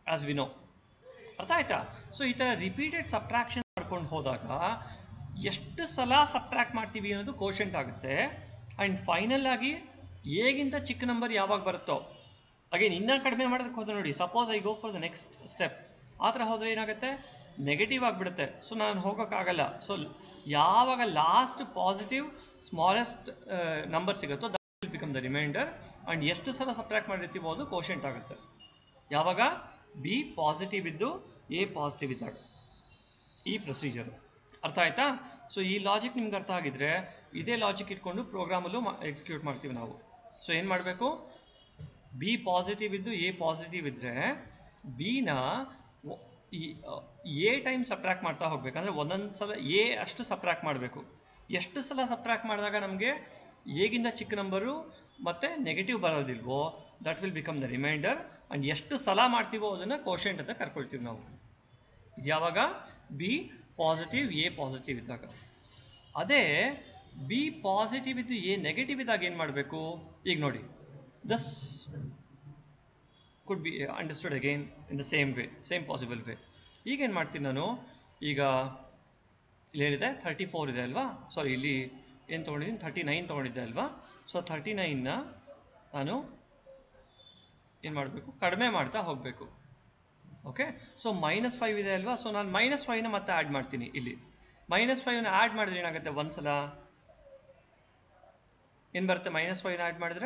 as we know ಅರ್ಥ ಆಯ್ತಾ ಸೊ ಈ ಥರ ರಿಪೀಟೆಡ್ ಸಬ್ಟ್ರಾಕ್ಷನ್ ಮಾಡ್ಕೊಂಡು ಹೋದಾಗ ಎಷ್ಟು ಸಲ ಸಬ್ಟ್ರಾಕ್ಟ್ ಮಾಡ್ತೀವಿ ಅನ್ನೋದು ಕೋಶಂಟ್ ಆಗುತ್ತೆ ಆ್ಯಂಡ್ ಫೈನಲ್ ಆಗಿ ಹೇಗಿಂತ ಚಿಕ್ಕ ನಂಬರ್ ಯಾವಾಗ ಬರುತ್ತೋ ಅಗೇನ್ ಇನ್ನೂ ಕಡಿಮೆ ಮಾಡೋದಕ್ಕೆ ಹೋದ್ರೆ ನೋಡಿ suppose I go for the next step ಆ ಥರ ಹೋದರೆ ಏನಾಗುತ್ತೆ ನೆಗೆಟಿವ್ ಆಗಿಬಿಡುತ್ತೆ ಸೊ ನಾನು ಹೋಗೋಕ್ಕಾಗಲ್ಲ ಸೊ ಯಾವಾಗ ಲಾಸ್ಟ್ ಪಾಸಿಟಿವ್ ಸ್ಮಾಲೆಸ್ಟ್ ನಂಬರ್ ಸಿಗುತ್ತೋ that will become the remainder and ಎಷ್ಟು ಸಲ ಸಬ್ಟ್ರಾಕ್ಟ್ ಮಾಡಿರ್ತೀವೋ ಅದು ಕೋಶಂಟ್ ಆಗುತ್ತೆ ಯಾವಾಗ ಬಿ ಪಾಸಿಟಿವ್ ಇದ್ದು ಎ ಪಾಸಿಟಿವ್ ಇದ್ದಾಗ ಈ ಪ್ರೊಸೀಜರು ಅರ್ಥ ಆಯ್ತಾ ಸೊ ಈ ಲಾಜಿಕ್ ನಿಮ್ಗೆ ಅರ್ಥ ಆಗಿದ್ರೆ ಇದೇ ಲಾಜಿಕ್ ಇಟ್ಕೊಂಡು ಪ್ರೋಗ್ರಾಮಲ್ಲೂ ಎಕ್ಸಿಕ್ಯೂಟ್ ಮಾಡ್ತೀವಿ ನಾವು ಸೊ ಏನು ಮಾಡಬೇಕು ಬಿ ಪಾಸಿಟಿವ್ ಇದ್ದು ಎ ಪಾಸಿಟಿವ್ ಇದ್ದರೆ ಬಿನ ಈ ಎ ಟೈಮ್ ಸಪ್ರಾಕ್ಟ್ ಮಾಡ್ತಾ ಹೋಗ್ಬೇಕು ಅಂದರೆ ಒಂದೊಂದು ಸಲ ಎ ಅಷ್ಟು ಸಪ್ರಾಕ್ಟ್ ಮಾಡಬೇಕು ಎಷ್ಟು ಸಲ ಸಪ್ರಾಕ್ಟ್ ಮಾಡಿದಾಗ ನಮಗೆ ಹೇಗಿಂದ ಚಿಕ್ಕ ನಂಬರು ಮತ್ತು ನೆಗೆಟಿವ್ ಬರೋದಿಲ್ವೋ that will become the remainder and ಎಷ್ಟು ಸಲ ಮಾಡ್ತೀವೋ ಅದನ್ನು ಕೋಶೆಂಟ್ ಅಂತ ಕರ್ಕೊಳ್ತೀವಿ ನಾವು ಇದು ಯಾವಾಗ ಬಿ ಪಾಸಿಟಿವ್ ಎ ಪಾಸಿಟಿವ್ ಇದ್ದಾಗ ಅದೇ ಬಿ ಪಾಸಿಟಿವ್ ಇದ್ದು ಎ ನೆಗೆಟಿವ್ ಇದ್ದಾಗ ಏನು ಮಾಡಬೇಕು ಈಗ ನೋಡಿ thus could be understood again in the same way same possible way ಈಗೇನು ಮಾಡ್ತೀನಿ ನಾನು ಈಗ ಇಲ್ಲಿ ಏನಿದೆ ಥರ್ಟಿ ಫೋರ್ ಇದೆ ಅಲ್ವಾ ಸಾರಿ ಇಲ್ಲಿ ಏನು ತೊಗೊಂಡಿದ್ದೀನಿ ಥರ್ಟಿ ನೈನ್ ತೊಗೊಂಡಿದ್ದೆ ಅಲ್ವಾ ಸೊ ಥರ್ಟಿ ನೈನ್ನ ನಾನು ಏನು ಮಾಡಬೇಕು ಕಡಿಮೆ ಮಾಡ್ತಾ ಹೋಗಬೇಕು ಓಕೆ ಸೊ ಮೈನಸ್ ಫೈವ್ ಇದೆ ಅಲ್ವಾ ಸೊ ನಾನು ಮೈನಸ್ ಫೈವ್ನ ಮತ್ತೆ ಆ್ಯಡ್ ಮಾಡ್ತೀನಿ ಇಲ್ಲಿ ಮೈನಸ್ ಫೈವ್ನ ಆ್ಯಡ್ ಮಾಡಿದ್ರೆ ಏನಾಗುತ್ತೆ ಒಂದು ಸಲ ಏನು ಬರುತ್ತೆ ಮೈನಸ್ ಫೈವ್ನ ಆ್ಯಡ್ ಮಾಡಿದ್ರೆ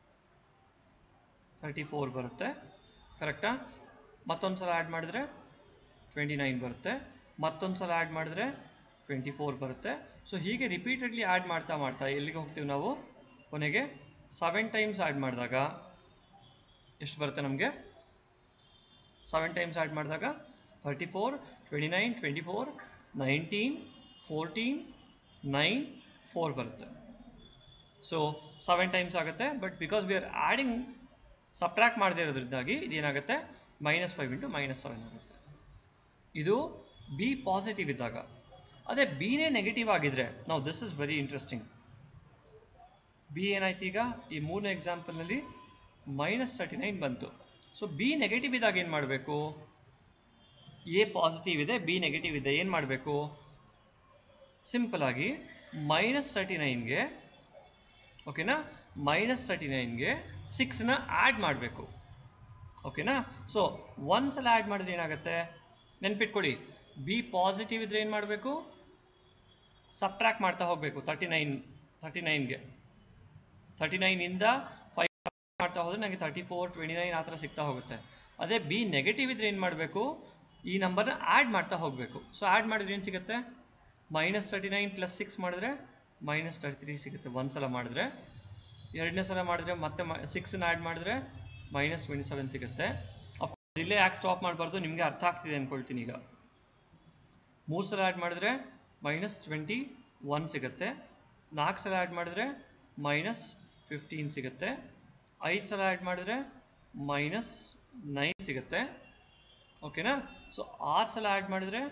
ತರ್ಟಿ ಫೋರ್ ಬರುತ್ತೆ ಕರೆಕ್ಟಾ ಮತ್ತೊಂದು ಸಲ ಆ್ಯಡ್ ಮಾಡಿದ್ರೆ ಟ್ವೆಂಟಿ ನೈನ್ ಬರುತ್ತೆ ಮತ್ತೊಂದು ಸಲ ಆ್ಯಡ್ ಮಾಡಿದ್ರೆ ಟ್ವೆಂಟಿ ಫೋರ್ ಬರುತ್ತೆ ಸೊ ಹೀಗೆ ರಿಪೀಟೆಡ್ಲಿ ಆ್ಯಡ್ ಮಾಡ್ತಾ ಮಾಡ್ತಾ ಎಲ್ಲಿಗೆ ಹೋಗ್ತೀವಿ ನಾವು ಕೊನೆಗೆ ಸೆವೆನ್ ಟೈಮ್ಸ್ ಆ್ಯಡ್ ಮಾಡಿದಾಗ ಎಷ್ಟು ಬರುತ್ತೆ ನಮಗೆ ಸೆವೆನ್ ಟೈಮ್ಸ್ ಆ್ಯಡ್ ಮಾಡಿದಾಗ thirty four twenty nine twenty four nineteen fourteen nine four ಬರುತ್ತೆ ಸೊ ಸೆವೆನ್ ಟೈಮ್ಸ್ ಆಗುತ್ತೆ but because we are adding subtract ಮಾಡದೇ ಇರೋದ್ರಿಂದಾಗಿ ಇದೇನಾಗುತ್ತೆ minus five into minus seven ಆಗುತ್ತೆ ಇದು ಬಿ ಪಾಸಿಟಿವ್ ಇದ್ದಾಗ ಅದೇ ಬಿನೇ ನೆಗೆಟಿವ್ ಆಗಿದ್ರೆ ನಾವು this is very interesting B ಏನಾಯ್ತು ಈಗ ಈ ಮೂರನೇ ಎಕ್ಸಾಂಪಲ್ನಲ್ಲಿ ಮೈನಸ್ ತರ್ಟಿ ನೈನ್ ಬಂತು ಸೊ ಬಿ ನೆಗೆಟಿವ್ ಇದ್ದಾಗ ಏನು ಮಾಡಬೇಕು ಎ ಪಾಸಿಟಿವ್ ಇದೆ ಬಿ ನೆಗೆಟಿವ್ ಇದೆ ಏನು ಮಾಡಬೇಕು ಸಿಂಪಲ್ ಆಗಿ ಮೈನಸ್ ತರ್ಟಿ ನೈನ್ಗೆ ಓಕೆನಾ ಮೈನಸ್ ತರ್ಟಿ ನೈನ್ಗೆ ಸಿಕ್ಸ್ನ ಆ್ಯಡ್ ಮಾಡಬೇಕು ಓಕೆನಾ ಸೊ ಒಂದು ಸಲ ಆ್ಯಡ್ ಮಾಡಿದ್ರೆ ಏನಾಗುತ್ತೆ ನೆನ್ಪಿಟ್ಕೊಳ್ಳಿ ಬಿ ಪಾಸಿಟಿವ್ ಇದ್ದರೆ ಏನು ಮಾಡಬೇಕು ಸಬ್ಟ್ರ್ಯಾಕ್ಟ್ ಮಾಡ್ತಾ ಹೋಗಬೇಕು ತರ್ಟಿ ನೈನ್ ತರ್ಟಿ ನೈನ್ಗೆ ತರ್ಟಿ ನೈನಿಂದ ಫೈವ್ ಮಾಡ್ತಾ ಹೋದರೆ ನನಗೆ ತರ್ಟಿ ಫೋರ್ ಟ್ವೆಂಟಿ ನೈನ್ ಆ ಥರ ಸಿಗ್ತಾ ಹೋಗುತ್ತೆ ಅದೇ ಬಿ ನೆಗೆಟಿವ್ ಇದ್ದರೆ ಏನು ಮಾಡಬೇಕು ಈ ನಂಬರ್ನ ಆ್ಯಡ್ ಮಾಡ್ತಾ ಹೋಗಬೇಕು ಸೊ ಆ್ಯಡ್ ಮಾಡಿದ್ರೆ ಏನು ಸಿಗುತ್ತೆ minus thirty nine plus six ಮಾಡಿದ್ರೆ ಮೈನಸ್ ತರ್ಟಿ ತ್ರೀ ಸಿಗುತ್ತೆ ಒಂದು ಸಲ ಮಾಡಿದ್ರೆ ಎರಡನೇ ಸಲ ಮಾಡಿದ್ರೆ ಮತ್ತೆ ಮ ಸಿಕ್ಸನ್ನ ಆ್ಯಡ್ ಮಾಡಿದ್ರೆ ಮೈನಸ್ ಟ್ವೆಂಟಿ ಸೆವೆನ್ ಸಿಗುತ್ತೆ ಅಫ್ಕೋರ್ಸ್ ಇಲ್ಲೇ ಯಾಕೆ ಸ್ಟಾಪ್ ಮಾಡಬಾರ್ದು ನಿಮಗೆ ಅರ್ಥ ಆಗ್ತಿದೆ ಅಂದ್ಕೊಳ್ತೀನಿ ಈಗ ಮೂರು ಸಲ ಆ್ಯಡ್ ಮಾಡಿದ್ರೆ ಮೈನಸ್ ಟ್ವೆಂಟಿ ಒನ್ ಸಿಗುತ್ತೆ ನಾಲ್ಕು ಸಲ ಆ್ಯಡ್ ಮಾಡಿದ್ರೆ ಮೈನಸ್ ಫಿಫ್ಟೀನ್ ಸಿಗುತ್ತೆ ಐದು ಸಲ ಆ್ಯಡ್ ಮಾಡಿದ್ರೆ ಮೈನಸ್ ನೈನ್ ಸಿಗುತ್ತೆ ಓಕೆನಾ ಸೊ ಆರು ಸಲ ಆ್ಯಡ್ ಮಾಡಿದ್ರೆ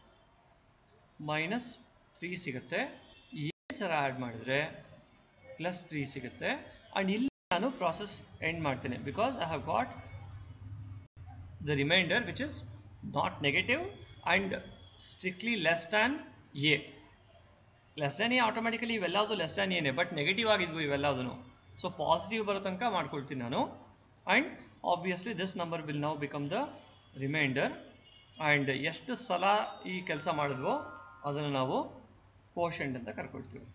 ಮೈನಸ್ ತ್ರೀ ಸಿಗುತ್ತೆ ಏಳು ಸಲ ಆ್ಯಡ್ ಮಾಡಿದ್ರೆ ಪ್ಲಸ್ ತ್ರೀ ಸಿಗುತ್ತೆ ಆ್ಯಂಡ್ ಇಲ್ಲಿ ನಾನು ಪ್ರಾಸೆಸ್ ಎಂಡ್ ಮಾಡ್ತೇನೆ because I have got the remainder which is not negative and strictly less than A less than A automatically ಇವೆಲ್ಲವುದು ಲೆಸ್ ದ್ಯಾನ್ ಏನೇ ಬಟ್ ನೆಗೆಟಿವ್ ಆಗಿದ್ವು ಇವೆಲ್ಲದೂ ಸೊ ಪಾಸಿಟಿವ್ ಬರೋ ತನಕ ಮಾಡ್ಕೊಳ್ತೀನಿ ನಾನು and obviously this number will now become the remainder and ಎಷ್ಟು ಸಲ ಈ ಕೆಲಸ ಮಾಡಿದ್ವೋ ಅದನ್ನು ನಾವು ಕೋಶೆಂಟ್ ಅಂತ ಕರ್ಕೊಳ್ತೀವಿ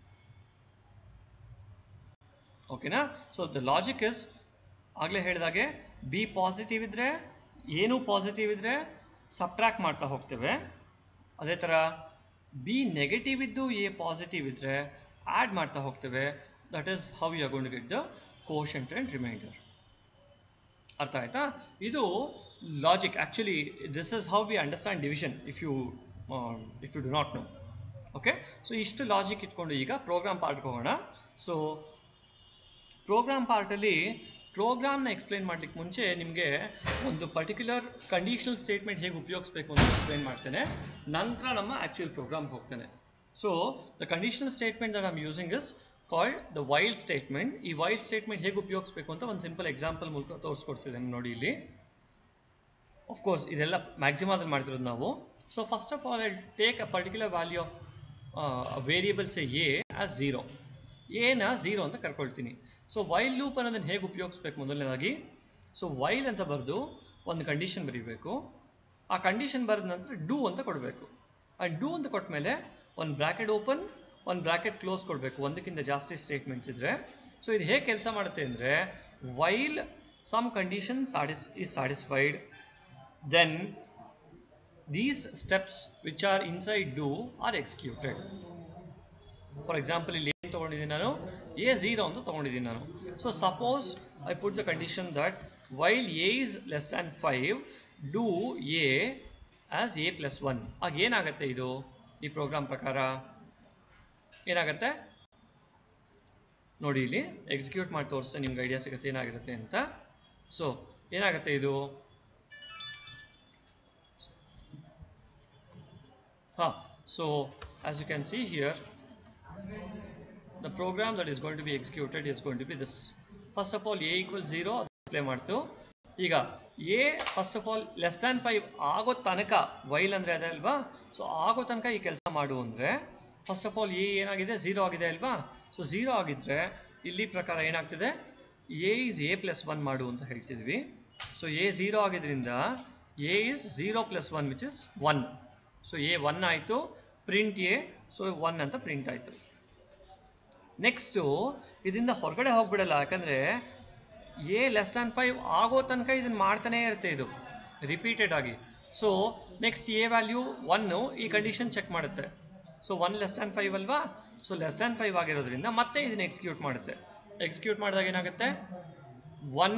ಓಕೆನಾ ಸೊ ದ ಲಾಜಿಕ್ ಇಸ್ ಆಗಲೇ ಹೇಳಿದಾಗೆ ಬಿ ಪಾಸಿಟಿವ್ ಇದ್ದರೆ ಏನೂ ಪಾಸಿಟಿವ್ ಇದ್ದರೆ ಸಬ್ಟ್ರ್ಯಾಕ್ಟ್ ಮಾಡ್ತಾ ಹೋಗ್ತೇವೆ ಅದೇ ಥರ ಬಿ ನೆಗೆಟಿವ್ ಇದ್ದು ಎ ಪಾಸಿಟಿವ್ ಇದ್ದರೆ ಆ್ಯಡ್ ಮಾಡ್ತಾ ಹೋಗ್ತೇವೆ that is how you gonna get the quotient and remainder ಅರ್ಥ ಆಯ್ತಾ ಇದು logic actually this is how we understand division if you if you do not know okay so ಇಷ್ಟು ಲಾಜಿಕ್ ಇಟ್ಕೊಂಡು ಈಗ ಪ್ರೋಗ್ರಾಮ್ ಪಾರ್ಟ್ಗೆ ಹೋಗೋಣ ಸೊ ಪ್ರೋಗ್ರಾಮ್ ಪಾರ್ಟಲ್ಲಿ ಪ್ರೋಗ್ರಾಮ್ನ ಎಕ್ಸ್ಪ್ಲೈನ್ ಮಾಡಲಿಕ್ಕೆ ಮುಂಚೆ ನಿಮಗೆ ಒಂದು ಪರ್ಟಿಕ್ಯುಲರ್ ಕಂಡೀಷನಲ್ ಸ್ಟೇಟ್ಮೆಂಟ್ ಹೇಗೆ ಉಪಯೋಗಿಸ್ಬೇಕು ಅಂತ ಎಕ್ಸ್ಪ್ಲೈನ್ ಮಾಡ್ತೇನೆ ನಂತರ ನಮ್ಮ ಆ್ಯಕ್ಚುಯಲ್ ಪ್ರೋಗ್ರಾಮ್ಗೆ ಹೋಗ್ತೇನೆ so the conditional statement that am using is called the while statement ಈ ವೈಲ್ಡ್ ಸ್ಟೇಟ್ಮೆಂಟ್ ಹೇಗೆ ಉಪಯೋಗಿಸ್ಬೇಕು ಅಂತ ಒಂದು ಸಿಂಪಲ್ ಎಕ್ಸಾಂಪಲ್ ಮೂಲಕ ತೋರಿಸ್ಕೊಡ್ತಿದ್ದೇನೆ ನೋಡಿ ಇಲ್ಲಿ ಆಫ್ ಕೋರ್ಸ್ ಇದೆಲ್ಲ ಮ್ಯಾಕ್ಸಿಮಾದಲ್ಲಿ ಮಾಡ್ತಿರೋದು ನಾವು so first of all I take a particular value of variables A as zero ಎನ ಝೀರೋ ಅಂತ ಕರ್ಕೊಳ್ತೀನಿ ಸೊ ವೈಲ್ ಲೂಪ್ ಅನ್ನೋದನ್ನು ಹೇಗೆ ಉಪಯೋಗಿಸ್ಬೇಕು ಮೊದಲನೇದಾಗಿ ಸೊ ವೈಲ್ ಅಂತ ಬರೆದು ಒಂದು ಕಂಡೀಷನ್ ಬರೀಬೇಕು ಆ ಕಂಡೀಷನ್ ಬರೆದ ನಂತರ ಡೂ ಅಂತ ಕೊಡಬೇಕು ಆ್ಯಂಡ್ ಡೂ ಅಂತ ಕೊಟ್ಟ ಮೇಲೆ ಒಂದು ಬ್ರ್ಯಾಕೆಟ್ ಓಪನ್ ಒಂದು ಬ್ರ್ಯಾಕೆಟ್ ಕ್ಲೋಸ್ ಕೊಡಬೇಕು ಒಂದಕ್ಕಿಂತ ಜಾಸ್ತಿ ಸ್ಟೇಟ್ಮೆಂಟ್ಸ್ ಇದ್ದರೆ ಸೊ ಇದು ಹೇಗೆ ಕೆಲಸ ಮಾಡುತ್ತೆ ಅಂದರೆ ವೈಲ್ ಸಮ್ ಕಂಡೀಷನ್ ಸಾಟಿಸ್ is satisfied then these steps which are inside do are executed for example ಇಲ್ಲಿ ಏನು ತೊಗೊಂಡಿದ್ದೀನಿ ನಾನು ಎ ಝೀರೋ ಅಂತ ತೊಗೊಂಡಿದ್ದೀನಿ ನಾನು so suppose I put the condition that while A is less than five do A as A plus one ಆಗ ಏನಾಗುತ್ತೆ ಇದು ಈ ಪ್ರೋಗ್ರಾಮ್ ಪ್ರಕಾರ ಏನಾಗುತ್ತೆ ನೋಡಿ ಇಲ್ಲಿ ಎಕ್ಸಿಕ್ಯೂಟ್ ಮಾಡಿ ತೋರಿಸ್ತೆ ನಿಮ್ಗೆ ಐಡಿಯಾ ಸಿಗುತ್ತೆ ಏನಾಗಿರುತ್ತೆ ಅಂತ ಸೊ ಏನಾಗುತ್ತೆ ಇದು ಹಾಂ so as you can see here the program that is going to be executed is going to be this. First of all, a equals 0 display ಮಾಡ್ತು ಈಗ A first of all less than five ಆಗೋ ತನಕ ವೈಲ್ ಅಂದರೆ ಅದೇ ಅಲ್ವಾ ಸೊ ಆಗೋ ತನಕ ಈ ಕೆಲಸ ಮಾಡು ಅಂದರೆ ಫಸ್ಟ್ ಆಫ್ ಆಲ್ ಎ ಏನಾಗಿದೆ ಝೀರೋ ಆಗಿದೆ ಅಲ್ವಾ ಸೊ ಝೀರೋ ಆಗಿದ್ದರೆ ಇಲ್ಲಿ ಪ್ರಕಾರ ಏನಾಗ್ತಿದೆ A is A plus one ಮಾಡು ಅಂತ ಹೇಳ್ತಿದ್ವಿ ಸೊ ಎ ಝೀರೋ ಆಗಿದ್ರಿಂದ A is zero plus one which is one so A one ಆಯಿತು ಪ್ರಿಂಟ್ ಎ ಸೊ ಒನ್ ಅಂತ ಪ್ರಿಂಟ್ ಆಯಿತು ನೆಕ್ಸ್ಟು ಇದರಿಂದ ಹೊರಗಡೆ ಹೋಗ್ಬಿಡಲ್ಲ ಯಾಕಂದರೆ ಎ ಲೆಸ್ ದ್ಯಾನ್ ಫೈವ್ ಆಗೋ ತನಕ ಇದನ್ನು ಮಾಡ್ತಾನೇ ಇರುತ್ತೆ ಇದು ರಿಪೀಟೆಡ್ ಆಗಿ ಸೊ ನೆಕ್ಸ್ಟ್ ಎ ವ್ಯಾಲ್ಯೂ ಒನ್ನು ಈ ಕಂಡೀಷನ್ ಚೆಕ್ ಮಾಡುತ್ತೆ so one less than five ಅಲ್ವಾ ಸೊ ಲೆಸ್ ದ್ಯಾನ್ ಫೈವ್ ಆಗಿರೋದ್ರಿಂದ ಮತ್ತೆ ಇದನ್ನು ಎಕ್ಸಿಕ್ಯೂಟ್ ಮಾಡುತ್ತೆ ಎಕ್ಸಿಕ್ಯೂಟ್ ಮಾಡಿದಾಗ ಏನಾಗುತ್ತೆ ಒನ್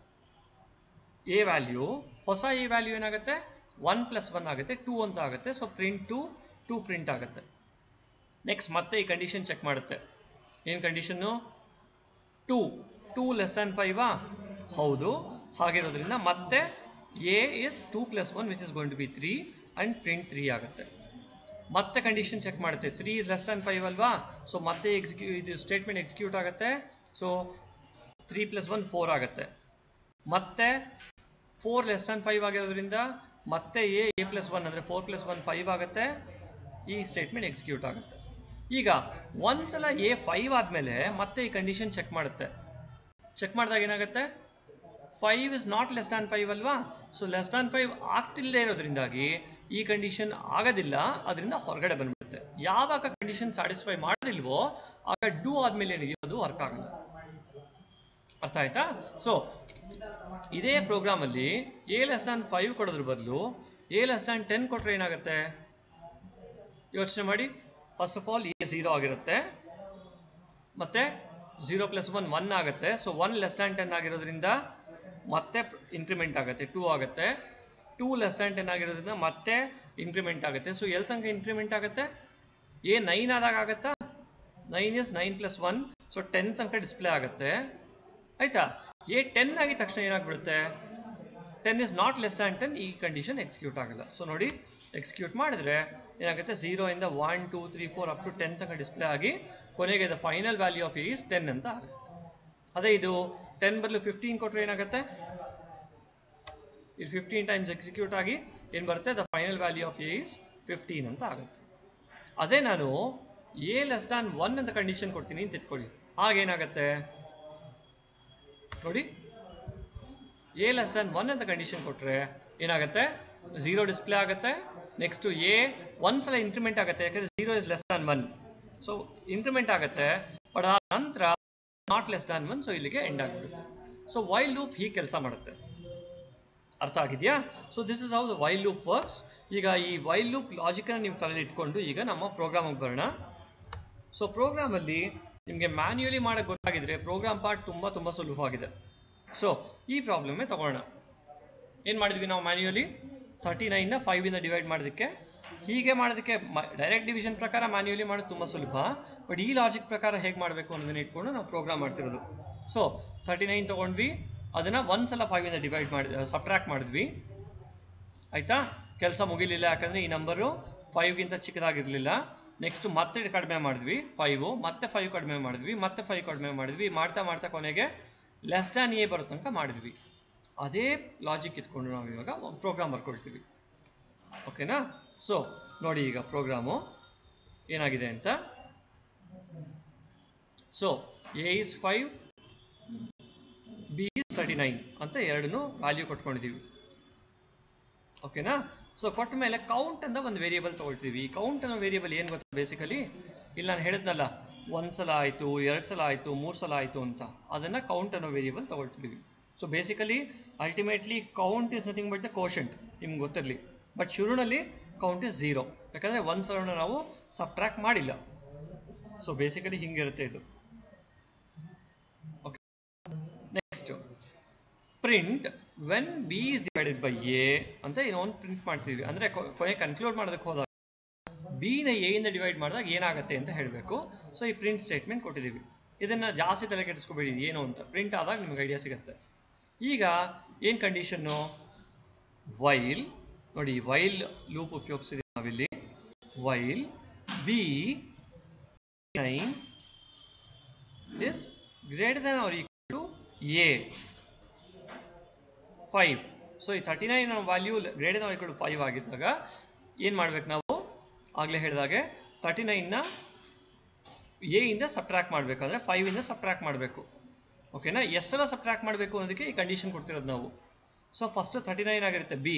ಎ ವ್ಯಾಲ್ಯೂ ಹೊಸ ಎ ವ್ಯಾಲ್ಯೂ ಏನಾಗುತ್ತೆ ಒನ್ ಪ್ಲಸ್ ಒನ್ ಆಗುತ್ತೆ ಟೂ ಅಂತ ಆಗುತ್ತೆ so print two two print ಆಗುತ್ತೆ ನೆಕ್ಸ್ಟ್ ಮತ್ತೆ ಈ ಕಂಡೀಷನ್ ಚೆಕ್ ಮಾಡುತ್ತೆ ಏನು condition two two less than ಫೈವಾ ಹೌದು ಹಾಗಿರೋದ್ರಿಂದ ಮತ್ತೆ A is two plus one which is going to be three and print three ಆಗುತ್ತೆ ಮತ್ತೆ ಕಂಡೀಷನ್ ಚೆಕ್ ಮಾಡುತ್ತೆ three is less than five ಅಲ್ವಾ ಸೊ ಮತ್ತೆ ಎಕ್ಸಿಕ್ಯೂ ಇದು ಸ್ಟೇಟ್ಮೆಂಟ್ ಎಕ್ಸಿಕ್ಯೂಟ್ ಆಗುತ್ತೆ so three plus one four ಆಗುತ್ತೆ ಮತ್ತೆ ಫೋರ್ ಲೆಸ್ ದ್ಯಾನ್ ಫೈವ್ ಆಗಿರೋದ್ರಿಂದ ಮತ್ತೆ ಎ ಎ ಪ್ಲಸ್ ಒನ್ ಅಂದರೆ ಫೋರ್ ಪ್ಲಸ್ ಒನ್ ಫೈವ್ ಆಗುತ್ತೆ ಈ ಸ್ಟೇಟ್ಮೆಂಟ್ ಎಕ್ಸಿಕ್ಯೂಟ್ ಆಗುತ್ತೆ ಈಗ ಒಂದ್ಸಲ ಎ ಫೈವ್ ಆದಮೇಲೆ ಮತ್ತೆ ಈ ಕಂಡೀಷನ್ ಚೆಕ್ ಮಾಡುತ್ತೆ ಚೆಕ್ ಮಾಡಿದಾಗ ಏನಾಗುತ್ತೆ five is not less than five ಅಲ್ವಾ ಸೊ ಲೆಸ್ ದ್ಯಾನ್ ಫೈವ್ ಆಗ್ತಿಲ್ಲದೆ ಇರೋದ್ರಿಂದಾಗಿ ಈ ಕಂಡೀಷನ್ ಆಗೋದಿಲ್ಲ ಅದರಿಂದ ಹೊರಗಡೆ ಬಂದ್ಬಿಡುತ್ತೆ ಯಾವಾಗ ಕಂಡೀಷನ್ ಸ್ಯಾಟಿಸ್ಫೈ ಮಾಡೋದಿಲ್ವೋ ಆಗ ಡೂ ಆದಮೇಲೆ ಏನಿದೆಯೋ ಅದು ವರ್ಕ್ ಆಗಲ್ಲ ಅರ್ಥ ಆಯ್ತಾ ಸೊ ಇದೇ ಪ್ರೋಗ್ರಾಮಲ್ಲಿ ಎ ಲೆಸ್ ದ್ಯಾನ್ ಫೈವ್ ಕೊಡೋದ್ರ ಬದಲು ಎ ಲೆಸ್ ದ್ಯಾನ್ ಟೆನ್ ಕೊಟ್ಟರೆ ಏನಾಗುತ್ತೆ ಯೋಚನೆ ಮಾಡಿ first of all A zero ಆಗಿರುತ್ತೆ ಮತ್ತು ಝೀರೋ ಪ್ಲಸ್ ಒನ್ ಒನ್ ಆಗುತ್ತೆ so one less than ten ಆಗಿರೋದ್ರಿಂದ ಮತ್ತೆ ಇನ್ಕ್ರಿಮೆಂಟ್ ಆಗುತ್ತೆ ಟೂ ಆಗುತ್ತೆ ಟೂ ಲೆಸ್ ದ್ಯಾನ್ ಟೆನ್ ಆಗಿರೋದ್ರಿಂದ ಮತ್ತೆ ಇನ್ಕ್ರಿಮೆಂಟ್ ಆಗುತ್ತೆ ಸೊ ಎಲ್ಲಿ ತನಕ ಇನ್ಕ್ರಿಮೆಂಟ್ ಆಗುತ್ತೆ ಎ ನೈನ್ ಆದಾಗ ಆಗುತ್ತಾ nine is nine plus one so ten ತನಕ ಡಿಸ್ಪ್ಲೇ ಆಗುತ್ತೆ ಆಯಿತಾ ಎ ಟೆನ್ ಆಗಿದ ತಕ್ಷಣ ಏನಾಗ್ಬಿಡುತ್ತೆ ten is not less than ten ಈ ಕಂಡೀಷನ್ ಎಕ್ಸಿಕ್ಯೂಟ್ ಆಗಲ್ಲ ಸೊ ನೋಡಿ ಎಕ್ಸಿಕ್ಯೂಟ್ ಮಾಡಿದ್ರೆ ಏನಾಗುತ್ತೆ ಝೀರೋಯಿಂದ one two three four up to ten ತನಕ ಡಿಸ್ಪ್ಲೇ ಆಗಿ ಕೊನೆಗೆ the final value of is ten ಅಂತ ಆಗುತ್ತೆ ಅದೇ ಇದು ಟೆನ್ ಬದಲು ಫಿಫ್ಟೀನ್ ಕೊಟ್ಟರೆ ಏನಾಗುತ್ತೆ ಇದು ಫಿಫ್ಟೀನ್ ಟೈಮ್ಸ್ ಎಕ್ಸಿಕ್ಯೂಟ್ ಆಗಿ ಏನು ಬರುತ್ತೆ the final value of is fifteen ಅಂತ ಆಗುತ್ತೆ ಅದೇ ನಾನು ಎ ಲೆಸ್ ದ್ಯಾನ್ ಒನ್ ಅಂತ ಕಂಡೀಷನ್ ಕೊಡ್ತೀನಿ ಅಂತ ಇಟ್ಕೊಳ್ಳಿ ಆಗೇನಾಗುತ್ತೆ ನೋಡಿ ಎ ಲೆಸ್ ದ್ಯಾನ್ ಒನ್ ಅಂತ ಕಂಡೀಷನ್ ಕೊಟ್ಟರೆ ಏನಾಗುತ್ತೆ ಝೀರೋ ಡಿಸ್ಪ್ಲೇ ಆಗುತ್ತೆ ನೆಕ್ಸ್ಟು ಎ ಒಂದ್ಸಲ ಇನ್ಕ್ರಿಮೆಂಟ್ ಆಗುತ್ತೆ ಯಾಕಂದರೆ zero is less than one so increment ಆಗುತ್ತೆ ಬಟ್ ಆ ನಂತರ not less than one so ಇಲ್ಲಿಗೆ ಎಂಡ್ ಆಗಿಬಿಡುತ್ತೆ ಸೊ ವೈಲ್ ಲೂಪ್ ಹೀಗೆ ಕೆಲಸ ಮಾಡುತ್ತೆ ಅರ್ಥ ಆಗಿದೆಯಾ so this is how the while loop works ಈಗ ಈ ವೈಲ್ ಲೂಪ್ ಲಾಜಿಕನ್ನು ನೀವು ತಲೆಯಲ್ಲಿ ಇಟ್ಕೊಂಡು ಈಗ ನಮ್ಮ ಪ್ರೋಗ್ರಾಮಿಗೆ ಬರೋಣ ಸೊ ಪ್ರೋಗ್ರಾಮಲ್ಲಿ ನಿಮಗೆ ಮ್ಯಾನ್ಯುಯಲಿ ಮಾಡೋಕ್ಕೆ ಗೊತ್ತಾಗಿದ್ರೆ ಪ್ರೋಗ್ರಾಮ್ ಪಾರ್ಟ್ ತುಂಬ ತುಂಬ ಸುಲಭವಾಗಿದೆ ಸೊ ಈ ಪ್ರಾಬ್ಲಮ್ಮೇ ತಗೊಳ್ಳೋಣ ಏನು ಮಾಡಿದ್ವಿ ನಾವು ಮ್ಯಾನ್ಯುಯಲಿ ತರ್ಟಿ ನೈನ್ನ ಫೈವಿಂದ ಡಿವೈಡ್ ಮಾಡೋದಕ್ಕೆ ಹೀಗೆ ಮಾಡೋದಕ್ಕೆ ಡೈರೆಕ್ಟ್ ಡಿವಿಷನ್ ಪ್ರಕಾರ ಮ್ಯಾನ್ಯುಯಲಿ ಮಾಡೋದು ತುಂಬ ಸುಲಭ ಬಟ್ ಈ ಲಾಜಿಕ್ ಪ್ರಕಾರ ಹೇಗೆ ಮಾಡಬೇಕು ಅನ್ನೋದನ್ನ ಇಟ್ಕೊಂಡು ನಾವು ಪ್ರೋಗ್ರಾಮ್ ಮಾಡ್ತಿರೋದು ಸೊ ತರ್ಟಿ ನೈನ್ ತೊಗೊಂಡ್ವಿ ಅದನ್ನು ಒಂದು ಸಲ ಫೈವಿಂದ ಡಿವೈಡ್ ಮಾಡಿ ಸಬ್ಟ್ರ್ಯಾಕ್ಟ್ ಮಾಡಿದ್ವಿ ಆಯಿತಾ ಕೆಲಸ ಮುಗಿಲಿಲ್ಲ ಯಾಕಂದರೆ ಈ ನಂಬರು ಫೈವ್ಗಿಂತ ಚಿಕ್ಕದಾಗಿರಲಿಲ್ಲ ನೆಕ್ಸ್ಟ್ ಮತ್ತೆ ಕಡಿಮೆ ಮಾಡಿದ್ವಿ ಫೈವು ಮತ್ತೆ ಫೈವ್ ಕಡಿಮೆ ಮಾಡಿದ್ವಿ ಮತ್ತೆ ಫೈವ್ ಕಡಿಮೆ ಮಾಡಿದ್ವಿ ಮಾಡ್ತಾ ಮಾಡ್ತಾ ಕೊನೆಗೆ ಲೆಸ್ ದ್ಯಾನ್ ಎ ಬರೋ ತನಕ ಮಾಡಿದ್ವಿ ಅದೇ ಲಾಜಿಕ್ ಇಟ್ಕೊಂಡು ನಾವು ಇವಾಗ ಪ್ರೋಗ್ರಾಮ್ ಬರ್ಕೊಳ್ತೀವಿ ಓಕೆನಾ ಸೊ ನೋಡಿ ಈಗ ಪ್ರೋಗ್ರಾಮು ಏನಾಗಿದೆ ಅಂತ so A is five B is thirty nine ಅಂತ ಎರಡನ್ನೂ ವ್ಯಾಲ್ಯೂ ಕೊಟ್ಕೊಂಡಿದ್ದೀವಿ ಓಕೆನಾ ಸೊ ಕೊಟ್ಟ ಮೇಲೆ ಕೌಂಟ್ ಅಂತ ಒಂದು ವೇರಿಯಬಲ್ ತೊಗೊಳ್ತೀವಿ ಈ ಕೌಂಟ್ ಅನ್ನೋ ವೇರಿಯಬಲ್ ಏನು ಗೊತ್ತಾ ಬೇಸಿಕಲಿ ಇಲ್ಲಿ ನಾನು ಹೇಳಿದ್ನಲ್ಲ ಒಂದು ಸಲ ಆಯಿತು ಎರಡು ಸಲ ಆಯಿತು ಮೂರು ಸಲ ಆಯಿತು ಅಂತ ಅದನ್ನು ಕೌಂಟ್ ಅನ್ನೋ ವೇರಿಯಬಲ್ ತೊಗೊಳ್ತಿದ್ದೀವಿ so basically ultimately count is nothing but the quotient ನಿಮ್ಗೆ ಗೊತ್ತಿರಲಿ ಬಟ್ ಶುರುನಲ್ಲಿ ಕೌಂಟ್ ಇಸ್ ಝೀರೋ ಯಾಕಂದರೆ ಒಂದು ಸಲನ ನಾವು ಸಬ್ಟ್ರ್ಯಾಕ್ಟ್ ಮಾಡಿಲ್ಲ ಸೊ ಬೇಸಿಕಲಿ ಹಿಂಗಿರುತ್ತೆ ಇದು okay next print when B is divided by A ಅಂತ ಏನೋ ಒಂದು ಪ್ರಿಂಟ್ ಮಾಡ್ತೀವಿ ಅಂದರೆ ಕೊನೆ ಕನ್ಕ್ಲೂಡ್ ಮಾಡೋದಕ್ಕೆ ಹೋದಾಗ ಬಿನ ಎಯಿಂದ ಡಿವೈಡ್ ಮಾಡಿದಾಗ ಏನಾಗುತ್ತೆ ಅಂತ ಹೇಳಬೇಕು ಸೊ ಈ ಪ್ರಿಂಟ್ ಸ್ಟೇಟ್ಮೆಂಟ್ ಕೊಟ್ಟಿದ್ದೀವಿ ಇದನ್ನು ಜಾಸ್ತಿ ತಲೆ ಕೆಡಿಸ್ಕೊಬೇಡಿ ಏನು ಅಂತ ಪ್ರಿಂಟ್ ಆದಾಗ ನಿಮಗೆ ಐಡಿಯಾ ಸಿಗುತ್ತೆ ಈಗ ಏನು ಕಂಡೀಷನ್ನು ವೈಲ್ ನೋಡಿ ವೈಲ್ ಲೂಪ್ ಉಪಯೋಗಿಸಿದ್ದೀವಿ ನಾವಿಲ್ಲಿ while B nine is greater than or equal to A five so ಈ thirty nine value greater than equal to five ಆಗಿದ್ದಾಗ ಏನು ಮಾಡ್ಬೇಕು ನಾವು ಆಗಲೇ ಹೇಳಿದಾಗೆ ತರ್ಟಿ ನೈನ್ನ ಎ ಇಂದ ಸಬ್ಟ್ರ್ಯಾಕ್ಟ್ ಮಾಡಬೇಕಾದ್ರೆ ಫೈವಿಂದ ಸಬ್ಟ್ರ್ಯಾಕ್ಟ್ ಮಾಡಬೇಕು ಓಕೆನಾ ಎಷ್ಟೆಲ್ಲ ಸಬ್ಟ್ರ್ಯಾಕ್ಟ್ ಮಾಡಬೇಕು ಅನ್ನೋದಕ್ಕೆ ಈ ಕಂಡೀಷನ್ ಕೊಡ್ತಿರೋದು ನಾವು ಸೊ ಫಸ್ಟು ತರ್ಟಿ ನೈನ್ ಆಗಿರುತ್ತೆ ಬಿ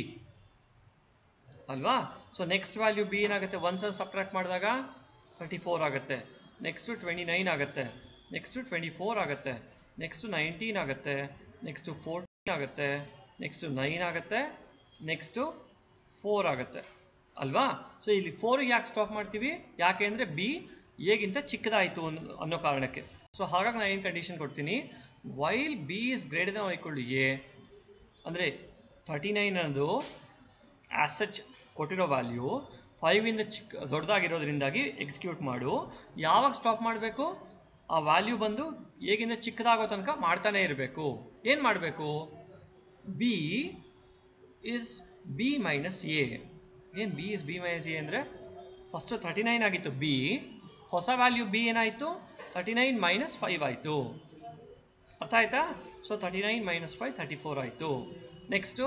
ಅಲ್ವಾ ಸೊ ನೆಕ್ಸ್ಟ್ ವ್ಯಾಲ್ಯೂ ಬಿ ಏನಾಗುತ್ತೆ ಒನ್ ಸಲ ಸಬ್ಟ್ರ್ಯಾಕ್ಟ್ ಮಾಡಿದಾಗ ತರ್ಟಿ ಫೋರ್ ಆಗುತ್ತೆ ನೆಕ್ಸ್ಟು ಟ್ವೆಂಟಿ ನೈನ್ ಆಗುತ್ತೆ ನೆಕ್ಸ್ಟು ಟ್ವೆಂಟಿ ಫೋರ್ ಆಗುತ್ತೆ ನೆಕ್ಸ್ಟು ನೈನ್ಟೀನ್ ಆಗುತ್ತೆ ನೆಕ್ಸ್ಟು ಫೋರ್ಟೀನ್ ಆಗುತ್ತೆ ನೆಕ್ಸ್ಟು ನೈನ್ ಆಗುತ್ತೆ ನೆಕ್ಸ್ಟು ಫೋರ್ ಆಗುತ್ತೆ ಅಲ್ವಾ ಸೊ ಇಲ್ಲಿ ಫೋರಿಗೆ ಯಾಕೆ ಸ್ಟಾಪ್ ಮಾಡ್ತೀವಿ ಯಾಕೆ ಅಂದರೆ ಬಿ ಎಗಿಂತ ಚಿಕ್ಕದಾಯಿತು ಅನ್ನೋ ಅನ್ನೋ ಕಾರಣಕ್ಕೆ ಸೊ ಹಾಗಾಗಿ ನಾನು ಏನು ಕಂಡೀಷನ್ ಕೊಡ್ತೀನಿ while B is greater than equal A ಅಂದರೆ ತರ್ಟಿ ನೈನ್ ಅನ್ನೋದು ಆಸಚ್ ಕೊಟ್ಟಿರೋ ವ್ಯಾಲ್ಯೂ ಫೈವಿಂದ ಚಿಕ್ಕ ದೊಡ್ಡದಾಗಿರೋದ್ರಿಂದಾಗಿ ಎಕ್ಸಿಕ್ಯೂಟ್ ಮಾಡು ಯಾವಾಗ ಸ್ಟಾಪ್ ಮಾಡಬೇಕು ಆ ವ್ಯಾಲ್ಯೂ ಬಂದು ಹೇಗಿಂದ ಚಿಕ್ಕದಾಗೋ ತನಕ ಮಾಡ್ತಾನೇ ಇರಬೇಕು ಏನು ಮಾಡಬೇಕು B is B minus A ಏನು B is B minus A ಅಂದರೆ ಫಸ್ಟು ತರ್ಟಿ ನೈನ್ ಆಗಿತ್ತು ಬಿ ಹೊಸ ವ್ಯಾಲ್ಯೂ ಬಿ ಏನಾಯಿತು ತರ್ಟಿ ನೈನ್ ಮೈನಸ್ ಫೈವ್ ಆಯಿತು ಅರ್ಥ ಆಯ್ತಾ so thirty nine minus five thirty four ಆಯಿತು ನೆಕ್ಸ್ಟು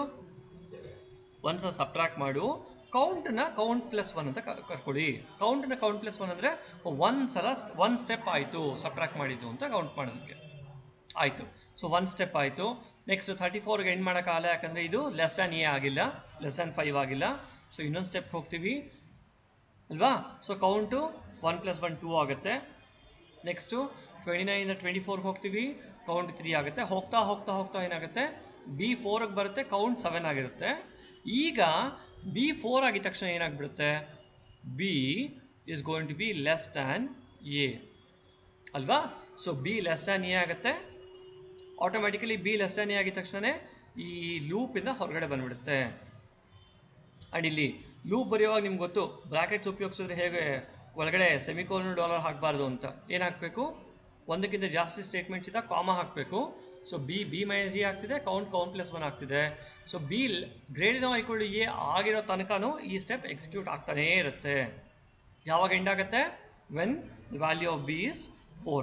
ಒಂದು ಸಲ ಸಬ್ಟ್ರಾಕ್ಟ್ ಮಾಡು ಕೌಂಟನ್ನ ಕೌಂಟ್ ಪ್ಲಸ್ ಒನ್ ಅಂತ ಕ- ಕರ್ಕೊಳ್ಳಿ ಕೌಂಟನ್ನ ಕೌಂಟ್ ಪ್ಲಸ್ ಒನ್ ಅಂದರೆ ಒಂದು ಸಲ ಒನ್ ಸ್ಟೆಪ್ ಆಯಿತು ಸಬ್ಟ್ರಾಕ್ಟ್ ಮಾಡಿದ್ದು ಅಂತ ಕೌಂಟ್ ಮಾಡೋದಕ್ಕೆ ಆಯಿತು ಸೊ ಒನ್ ಸ್ಟೆಪ್ ಆಯಿತು ನೆಕ್ಸ್ಟ್ ತರ್ಟಿ ಫೋರ್ಗೆ ಎಂಡ್ ಮಾಡೋಕ್ಕಾಗಲ್ಲ ಯಾಕಂದರೆ ಇದು ಲೆಸ್ ದ್ಯಾನ್ ಎ ಆಗಿಲ್ಲ ಲೆಸ್ ದ್ಯಾನ್ ಫೈವ್ ಆಗಿಲ್ಲ ಸೊ ಇನ್ನೊಂದು ಸ್ಟೆಪ್ ಹೋಗ್ತೀವಿ ಅಲ್ವಾ so count one plus one two ಆಗುತ್ತೆ ನೆಕ್ಸ್ಟು ಟ್ವೆಂಟಿ ನೈನಿಂದ ಟ್ವೆಂಟಿ ಫೋರ್ಗೆ ಹೋಗ್ತೀವಿ ಕೌಂಟ್ ತ್ರೀ ಆಗುತ್ತೆ ಹೋಗ್ತಾ ಹೋಗ್ತಾ ಹೋಗ್ತಾ ಏನಾಗುತ್ತೆ ಬಿ ಫೋರಿಗೆ ಬರುತ್ತೆ ಕೌಂಟ್ ಸೆವೆನ್ ಆಗಿರುತ್ತೆ ಈಗ ಬಿ ಫೋರ್ ಆಗಿದ ತಕ್ಷಣ ಏನಾಗ್ಬಿಡುತ್ತೆ B is going to be less than A ಅಲ್ವಾ so B less than A ಆಗುತ್ತೆ automatically B less than A ಆಗಿದ ತಕ್ಷಣ ಈ ಲೂಪಿಂದ ಹೊರಗಡೆ ಬಂದ್ಬಿಡುತ್ತೆ ಆ್ಯಂಡ್ ಇಲ್ಲಿ ಲೂಪ್ ಬರೆಯುವಾಗ ನಿಮ್ಗೆ ಗೊತ್ತು ಬ್ರಾಕೆಟ್ಸ್ ಉಪಯೋಗಿಸಿದ್ರೆ ಹೇಗೆ ಒಳಗಡೆ ಸೆಮಿಕೋಲನ್ ಡಾಲರ್ ಹಾಕಬಾರ್ದು ಅಂತ ಏನು ಹಾಕಬೇಕು ಒಂದಕ್ಕಿಂತ ಜಾಸ್ತಿ ಸ್ಟೇಟ್ಮೆಂಟ್ಸ್ ಇದ್ದಾಗ ಕಾಮ ಹಾಕಬೇಕು so B B minus A ಆಗ್ತಿದೆ ಕೌಂಟ್ ಕೌಂಟ್ ಪ್ಲಸ್ ಒನ್ ಆಗ್ತಿದೆ ಸೊ ಬಿ ಗ್ರೇಡ್ ನಾವು ಈಕ್ವಲ್ ಎ ಆಗಿರೋ ತನಕನೂ ಈ ಸ್ಟೆಪ್ ಎಕ್ಸಿಕ್ಯೂಟ್ ಆಗ್ತಾನೇ ಇರುತ್ತೆ ಯಾವಾಗ ಎಂಡ್ ಆಗುತ್ತೆ when the value of B is four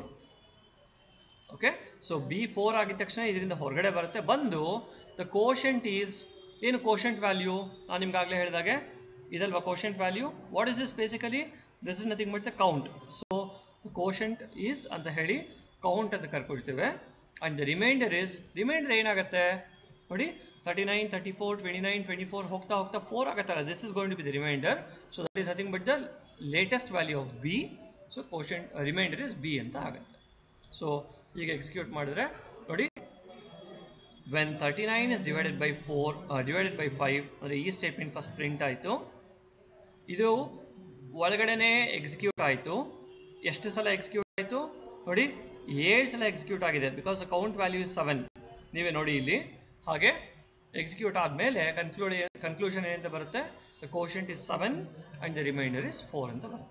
okay so B four ಆಗಿದ ತಕ್ಷಣ ಇದರಿಂದ ಹೊರಗಡೆ ಬರುತ್ತೆ ಬಂದು ದ ಕೋಶಂಟ್ ಈಸ್ ಏನು ಕೋಶಂಟ್ ವ್ಯಾಲ್ಯೂ ನಾನು ನಿಮ್ಗೆ ಆಗಲೇ ಹೇಳಿದಾಗೆ ಇದಲ್ವಾ quotient value what is this basically this is nothing but the count so the quotient is ಅಂತ ಹೇಳಿ ಕೌಂಟ್ ಅಂತ ಕರ್ಕೊಳ್ತೇವೆ and the remainder is remainder ಏನಾಗುತ್ತೆ ನೋಡಿ thirty nine thirty four twenty nine twenty four ಹೋಗ್ತಾ ಹೋಗ್ತಾ ಫೋರ್ ಆಗುತ್ತಲ್ಲ this is going to be the remainder so that is nothing but the latest value of B so quotient remainder is B ಅಂತ ಆಗುತ್ತೆ ಸೊ ಈಗ ಎಕ್ಸಿಕ್ಯೂಟ್ ಮಾಡಿದ್ರೆ ನೋಡಿ when thirty nine is divided by four divided by five ಅಂದರೆ ಈ ಸ್ಟೇಟ್ಮೆಂಟ್ ಫಸ್ಟ್ ಪ್ರಿಂಟ್ ಆಯಿತು ಇದು ಒಳಗಡೆನೇ ಎಕ್ಸಿಕ್ಯೂಟ್ ಆಯಿತು ಎಷ್ಟು ಸಲ ಎಕ್ಸಿಕ್ಯೂಟ್ ಆಯಿತು ನೋಡಿ ಏಳು ಸಲ ಎಕ್ಸಿಕ್ಯೂಟ್ ಆಗಿದೆ because count value is seven ನೀವೇ ನೋಡಿ ಇಲ್ಲಿ ಹಾಗೆ ಎಕ್ಸಿಕ್ಯೂಟ್ ಆದಮೇಲೆ ಕನ್ಕ್ಲೂಡ್ ಕನ್ಕ್ಲೂಷನ್ ಏನಂತ ಬರುತ್ತೆ the quotient is seven and the remainder is four ಅಂತ ಬರುತ್ತೆ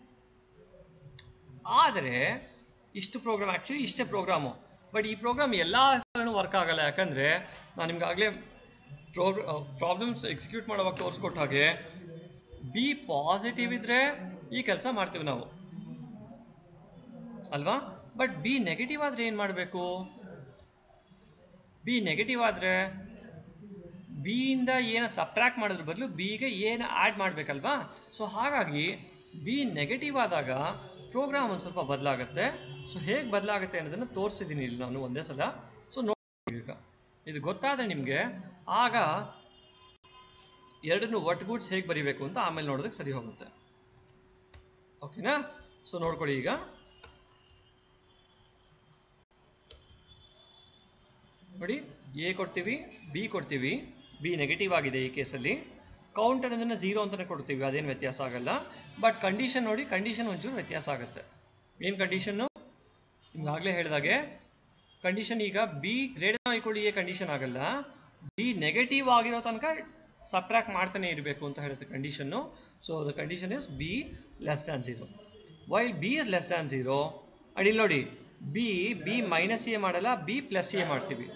ಆದರೆ ಇಷ್ಟು ಪ್ರೋಗ್ರಾಮ್ ಆ್ಯಕ್ಚುಲಿ ಇಷ್ಟೇ ಪ್ರೋಗ್ರಾಮು ಬಟ್ ಈ ಪ್ರೋಗ್ರಾಮ್ ಎಲ್ಲ ಸಲನೂ ವರ್ಕ್ ಆಗಲ್ಲ ಯಾಕಂದರೆ ನಾನು ನಿಮ್ಗೆ ಆಗಲೇ ಪ್ರೋಗ್ರ ಪ್ರಾಬ್ಲಮ್ಸ್ ಎಕ್ಸಿಕ್ಯೂಟ್ ಮಾಡುವಾಗ ತೋರಿಸ್ಕೊಟ್ಟ ಹಾಗೆ ಬಿ ಪಾಸಿಟಿವ್ ಇದ್ದರೆ ಈ ಕೆಲಸ ಮಾಡ್ತೀವಿ ನಾವು ಅಲ್ವಾ ಬಟ್ ಬಿ ನೆಗೆಟಿವ್ ಆದರೆ ಏನು ಮಾಡಬೇಕು ಬಿ ನೆಗೆಟಿವ್ ಆದರೆ ಬಿಯಿಂದ ಏನು ಸಬ್ಟ್ರ್ಯಾಕ್ಟ್ ಮಾಡೋದ್ರ ಬದಲು ಬಿಗೆ ಏನು ಆ್ಯಡ್ ಮಾಡಬೇಕಲ್ವಾ ಸೊ ಹಾಗಾಗಿ ಬಿ ನೆಗೆಟಿವ್ ಆದಾಗ ಪ್ರೋಗ್ರಾಮ್ ಒಂದು ಸ್ವಲ್ಪ ಬದಲಾಗುತ್ತೆ ಸೊ ಹೇಗೆ ಬದಲಾಗುತ್ತೆ ಅನ್ನೋದನ್ನು ತೋರಿಸಿದ್ದೀನಿ ಇಲ್ಲಿ ನಾನು ಒಂದೇ ಸಲ ಸೊ ನೋಡಿ ಈಗ ಇದು ಗೊತ್ತಾದರೆ ನಿಮಗೆ ಆಗ ಎರಡನ್ನು ಒಟ್ಗೂಡ್ಸ್ ಹೇಗೆ ಬರಿಬೇಕು ಅಂತ ಆಮೇಲೆ ನೋಡೋದಕ್ಕೆ ಸರಿ ಹೋಗುತ್ತೆ ಓಕೆನಾ ಸೊ ನೋಡ್ಕೊಳ್ಳಿ ಈಗ ನೋಡಿ ಎ ಕೊಡ್ತೀವಿ ಬಿ ಕೊಡ್ತೀವಿ ಬಿ ನೆಗೆಟಿವ್ ಆಗಿದೆ ಈ ಕೇಸಲ್ಲಿ ಕೌಂಟ್ ಅನ್ನೋದನ್ನು ಝೀರೋ ಅಂತಲೇ ಕೊಡ್ತೀವಿ ಅದೇನು ವ್ಯತ್ಯಾಸ ಆಗಲ್ಲ ಬಟ್ ಕಂಡೀಷನ್ ನೋಡಿ ಕಂಡೀಷನ್ ಒಂಚೂರು ವ್ಯತ್ಯಾಸ ಆಗುತ್ತೆ ಏನು ಕಂಡೀಷನ್ನು ನಿಮ್ಗಾಗಲೇ ಹೇಳಿದಾಗೆ ಕಂಡೀಷನ್ ಈಗ B greater equal A condition ಆಗಲ್ಲ ಬಿ ನೆಗೆಟಿವ್ ಆಗಿರೋ ತನಕ ಸಬ್ಟ್ರ್ಯಾಕ್ಟ್ ಮಾಡ್ತಾನೆ ಇರಬೇಕು ಅಂತ ಹೇಳುತ್ತೆ condition so the condition is B less than zero while B is less than zero ಅಡಿ ನೋಡಿ ಬಿ ಬಿ ಮೈನಸ್ ಎ ಮಾಡಲ್ಲ ಬಿ ಪ್ಲಸ್ ಎ ಮಾಡ್ತೀವಿ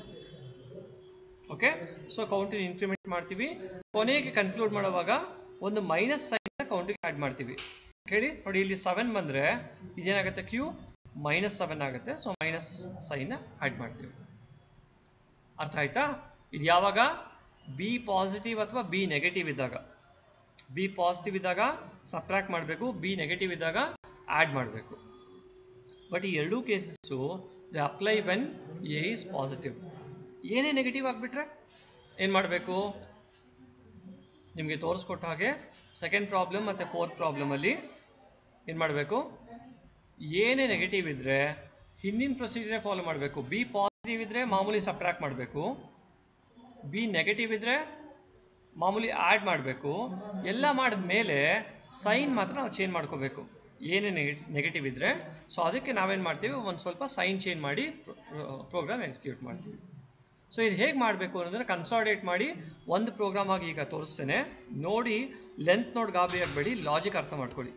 ಓಕೆ ಸೊ ಕೌಂಟಿನ ಇನ್ಕ್ರಿಮೆಂಟ್ ಮಾಡ್ತೀವಿ ಕೊನೆಗೆ ಕನ್ಕ್ಲೂಡ್ ಮಾಡುವಾಗ ಒಂದು ಮೈನಸ್ ಸೈನ್ ಕೌಂಟಿಗೆ ಆ್ಯಡ್ ಮಾಡ್ತೀವಿ ಹೇಳಿ ನೋಡಿ ಇಲ್ಲಿ ಸೆವೆನ್ ಬಂದರೆ ಇದೇನಾಗುತ್ತೆ ಕ್ಯೂ ಮೈನಸ್ ಸೆವೆನ್ ಆಗುತ್ತೆ ಸೊ ಮೈನಸ್ ಸೈನ್ನ ಆ್ಯಡ್ ಮಾಡ್ತೀವಿ ಅರ್ಥ ಆಯ್ತಾ ಇದು ಯಾವಾಗ ಬಿ ಪಾಸಿಟಿವ್ ಅಥವಾ ಬಿ ನೆಗೆಟಿವ್ ಇದ್ದಾಗ ಬಿ ಪಾಸಿಟಿವ್ ಇದ್ದಾಗ ಸಪ್ರಾಕ್ಟ್ ಮಾಡಬೇಕು ಬಿ ನೆಗೆಟಿವ್ ಇದ್ದಾಗ ಆ್ಯಡ್ ಮಾಡಬೇಕು ಬಟ್ ಈ ಎರಡೂ cases the apply when A is positive ಏನೇ ನೆಗೆಟಿವ್ ಆಗಿಬಿಟ್ರೆ ಏನು ಮಾಡಬೇಕು ನಿಮಗೆ ತೋರಿಸ್ಕೊಟ್ಟ ಹಾಗೆ ಸೆಕೆಂಡ್ ಪ್ರಾಬ್ಲಮ್ ಮತ್ತು ಫೋರ್ತ್ ಪ್ರಾಬ್ಲಮಲ್ಲಿ ಏನು ಮಾಡಬೇಕು ಏನೇ ನೆಗೆಟಿವ್ ಇದ್ದರೆ ಹಿಂದಿನ ಪ್ರೊಸೀಜರೇ ಫಾಲೋ ಮಾಡಬೇಕು ಬಿ ಪಾಸಿಟಿವ್ ಇದ್ದರೆ ಮಾಮೂಲಿ ಸಬ್ಟ್ರಾಕ್ಟ್ ಮಾಡಬೇಕು ಬಿ ನೆಗೆಟಿವ್ ಇದ್ದರೆ ಮಾಮೂಲಿ ಆ್ಯಡ್ ಮಾಡಬೇಕು ಎಲ್ಲ ಮಾಡಿದ ಮೇಲೆ ಸೈನ್ ಮಾತ್ರ ನಾವು ಚೇಂಜ್ ಮಾಡ್ಕೋಬೇಕು ಏನೇ ನೆಗೆಟಿ ನೆಗೆಟಿವ್ ಇದ್ದರೆ ಸೊ ಅದಕ್ಕೆ ನಾವೇನು ಮಾಡ್ತೀವಿ ಒಂದು ಸ್ವಲ್ಪ ಸೈನ್ ಚೇಂಜ್ ಮಾಡಿ ಪ್ರೋಗ್ರಾಮ್ ಎಕ್ಸಿಕ್ಯೂಟ್ ಮಾಡ್ತೀವಿ ಸೊ ಇದು ಹೇಗೆ ಮಾಡಬೇಕು ಅನ್ನೋದನ್ನು ಕನ್ಸಾಲಿಡೇಟ್ ಮಾಡಿ ಒಂದು ಪ್ರೋಗ್ರಾಮ್ ಆಗಿ ಈಗ ತೋರಿಸ್ತೇನೆ ನೋಡಿ ಲೆಂತ್ ನೋಡಿ ಗಾಬರಿ ಆಗಬೇಡಿ ಲಾಜಿಕ್ ಅರ್ಥ ಮಾಡ್ಕೊಳ್ಳಿ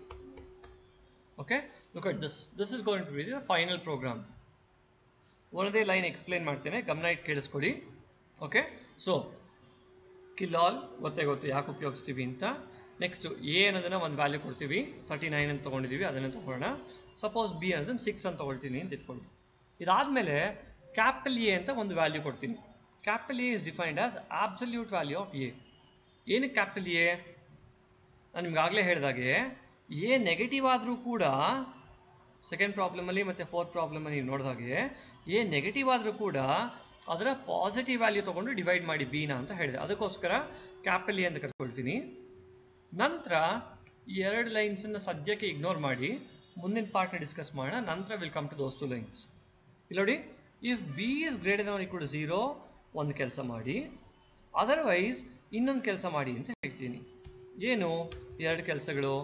okay look at this this is going to be the final program ಒಂದೇ ಲೈನ್ ಎಕ್ಸ್ಪ್ಲೇನ್ ಮಾಡ್ತೇನೆ ಗಮನ ಇಟ್ಟು ಕೇಳಿಸ್ಕೊಳ್ಳಿ ಓಕೆ ಸೊ ಕಿಲಾಲ್ ಗೊತ್ತೇ ಗೊತ್ತು ಯಾಕೆ ಉಪಯೋಗಿಸ್ತೀವಿ ಅಂತ ನೆಕ್ಸ್ಟು ಎ ಅನ್ನೋದನ್ನು ಒಂದು ವ್ಯಾಲ್ಯೂ ಕೊಡ್ತೀವಿ ತರ್ಟಿ ನೈನ್ ಅಂತ ತೊಗೊಂಡಿದ್ದೀವಿ ಅದನ್ನು ತೊಗೊಳ್ಳೋಣ ಸಪೋಸ್ ಬಿ ಅನ್ನೋದನ್ನು ಸಿಕ್ಸ್ ಅಂತ ತೊಗೊಳ್ತೀನಿ ಅಂತ ಇಟ್ಕೊಳ್ಳಿ ಇದಾದಮೇಲೆ ಕ್ಯಾಪಿಟಲ್ ಎ ಅಂತ ಒಂದು ವ್ಯಾಲ್ಯೂ ಕೊಡ್ತೀನಿ capital A is defined as absolute value of A ಏನಕ್ಕೆ ಕ್ಯಾಪಿಟಲ್ ಎ ನಾನು ನಿಮ್ಗಾಗಲೇ ಹೇಳಿದಾಗೆ ಎ ನೆಗೆಟಿವ್ ಆದರೂ ಕೂಡ ಸೆಕೆಂಡ್ ಪ್ರಾಬ್ಲಮಲ್ಲಿ ಮತ್ತು ಫೋರ್ತ್ ಪ್ರಾಬ್ಲಮಲ್ಲಿ ನೀವು ನೋಡಿದಾಗೆ ಎ ನೆಗೆಟಿವ್ ಆದರೂ ಕೂಡ ಅದರ ಪಾಸಿಟಿವ್ ವ್ಯಾಲ್ಯೂ ತೊಗೊಂಡು ಡಿವೈಡ್ ಮಾಡಿ ಬಿನ ಅಂತ ಹೇಳಿದೆ ಅದಕ್ಕೋಸ್ಕರ ಕ್ಯಾಪಿಟಲ್ ಎ ಅಂತ ಕರ್ಕೊಳ್ತೀನಿ ನಂತರ ಈ ಎರಡು ಲೈನ್ಸನ್ನು ಸದ್ಯಕ್ಕೆ ಇಗ್ನೋರ್ ಮಾಡಿ ಮುಂದಿನ ಪಾರ್ಟ್ನ ಡಿಸ್ಕಸ್ ಮಾಡೋಣ ನಂತರ will come to those two lines ಇಲ್ಲಿ ನೋಡಿ if B is greater than equal to zero ಒಂದು ಕೆಲಸ ಮಾಡಿ ಅದರ್ವೈಸ್ ಇನ್ನೊಂದು ಕೆಲಸ ಮಾಡಿ ಅಂತ ಹೇಳ್ತೀನಿ ಏನು ಎರಡು ಕೆಲಸಗಳು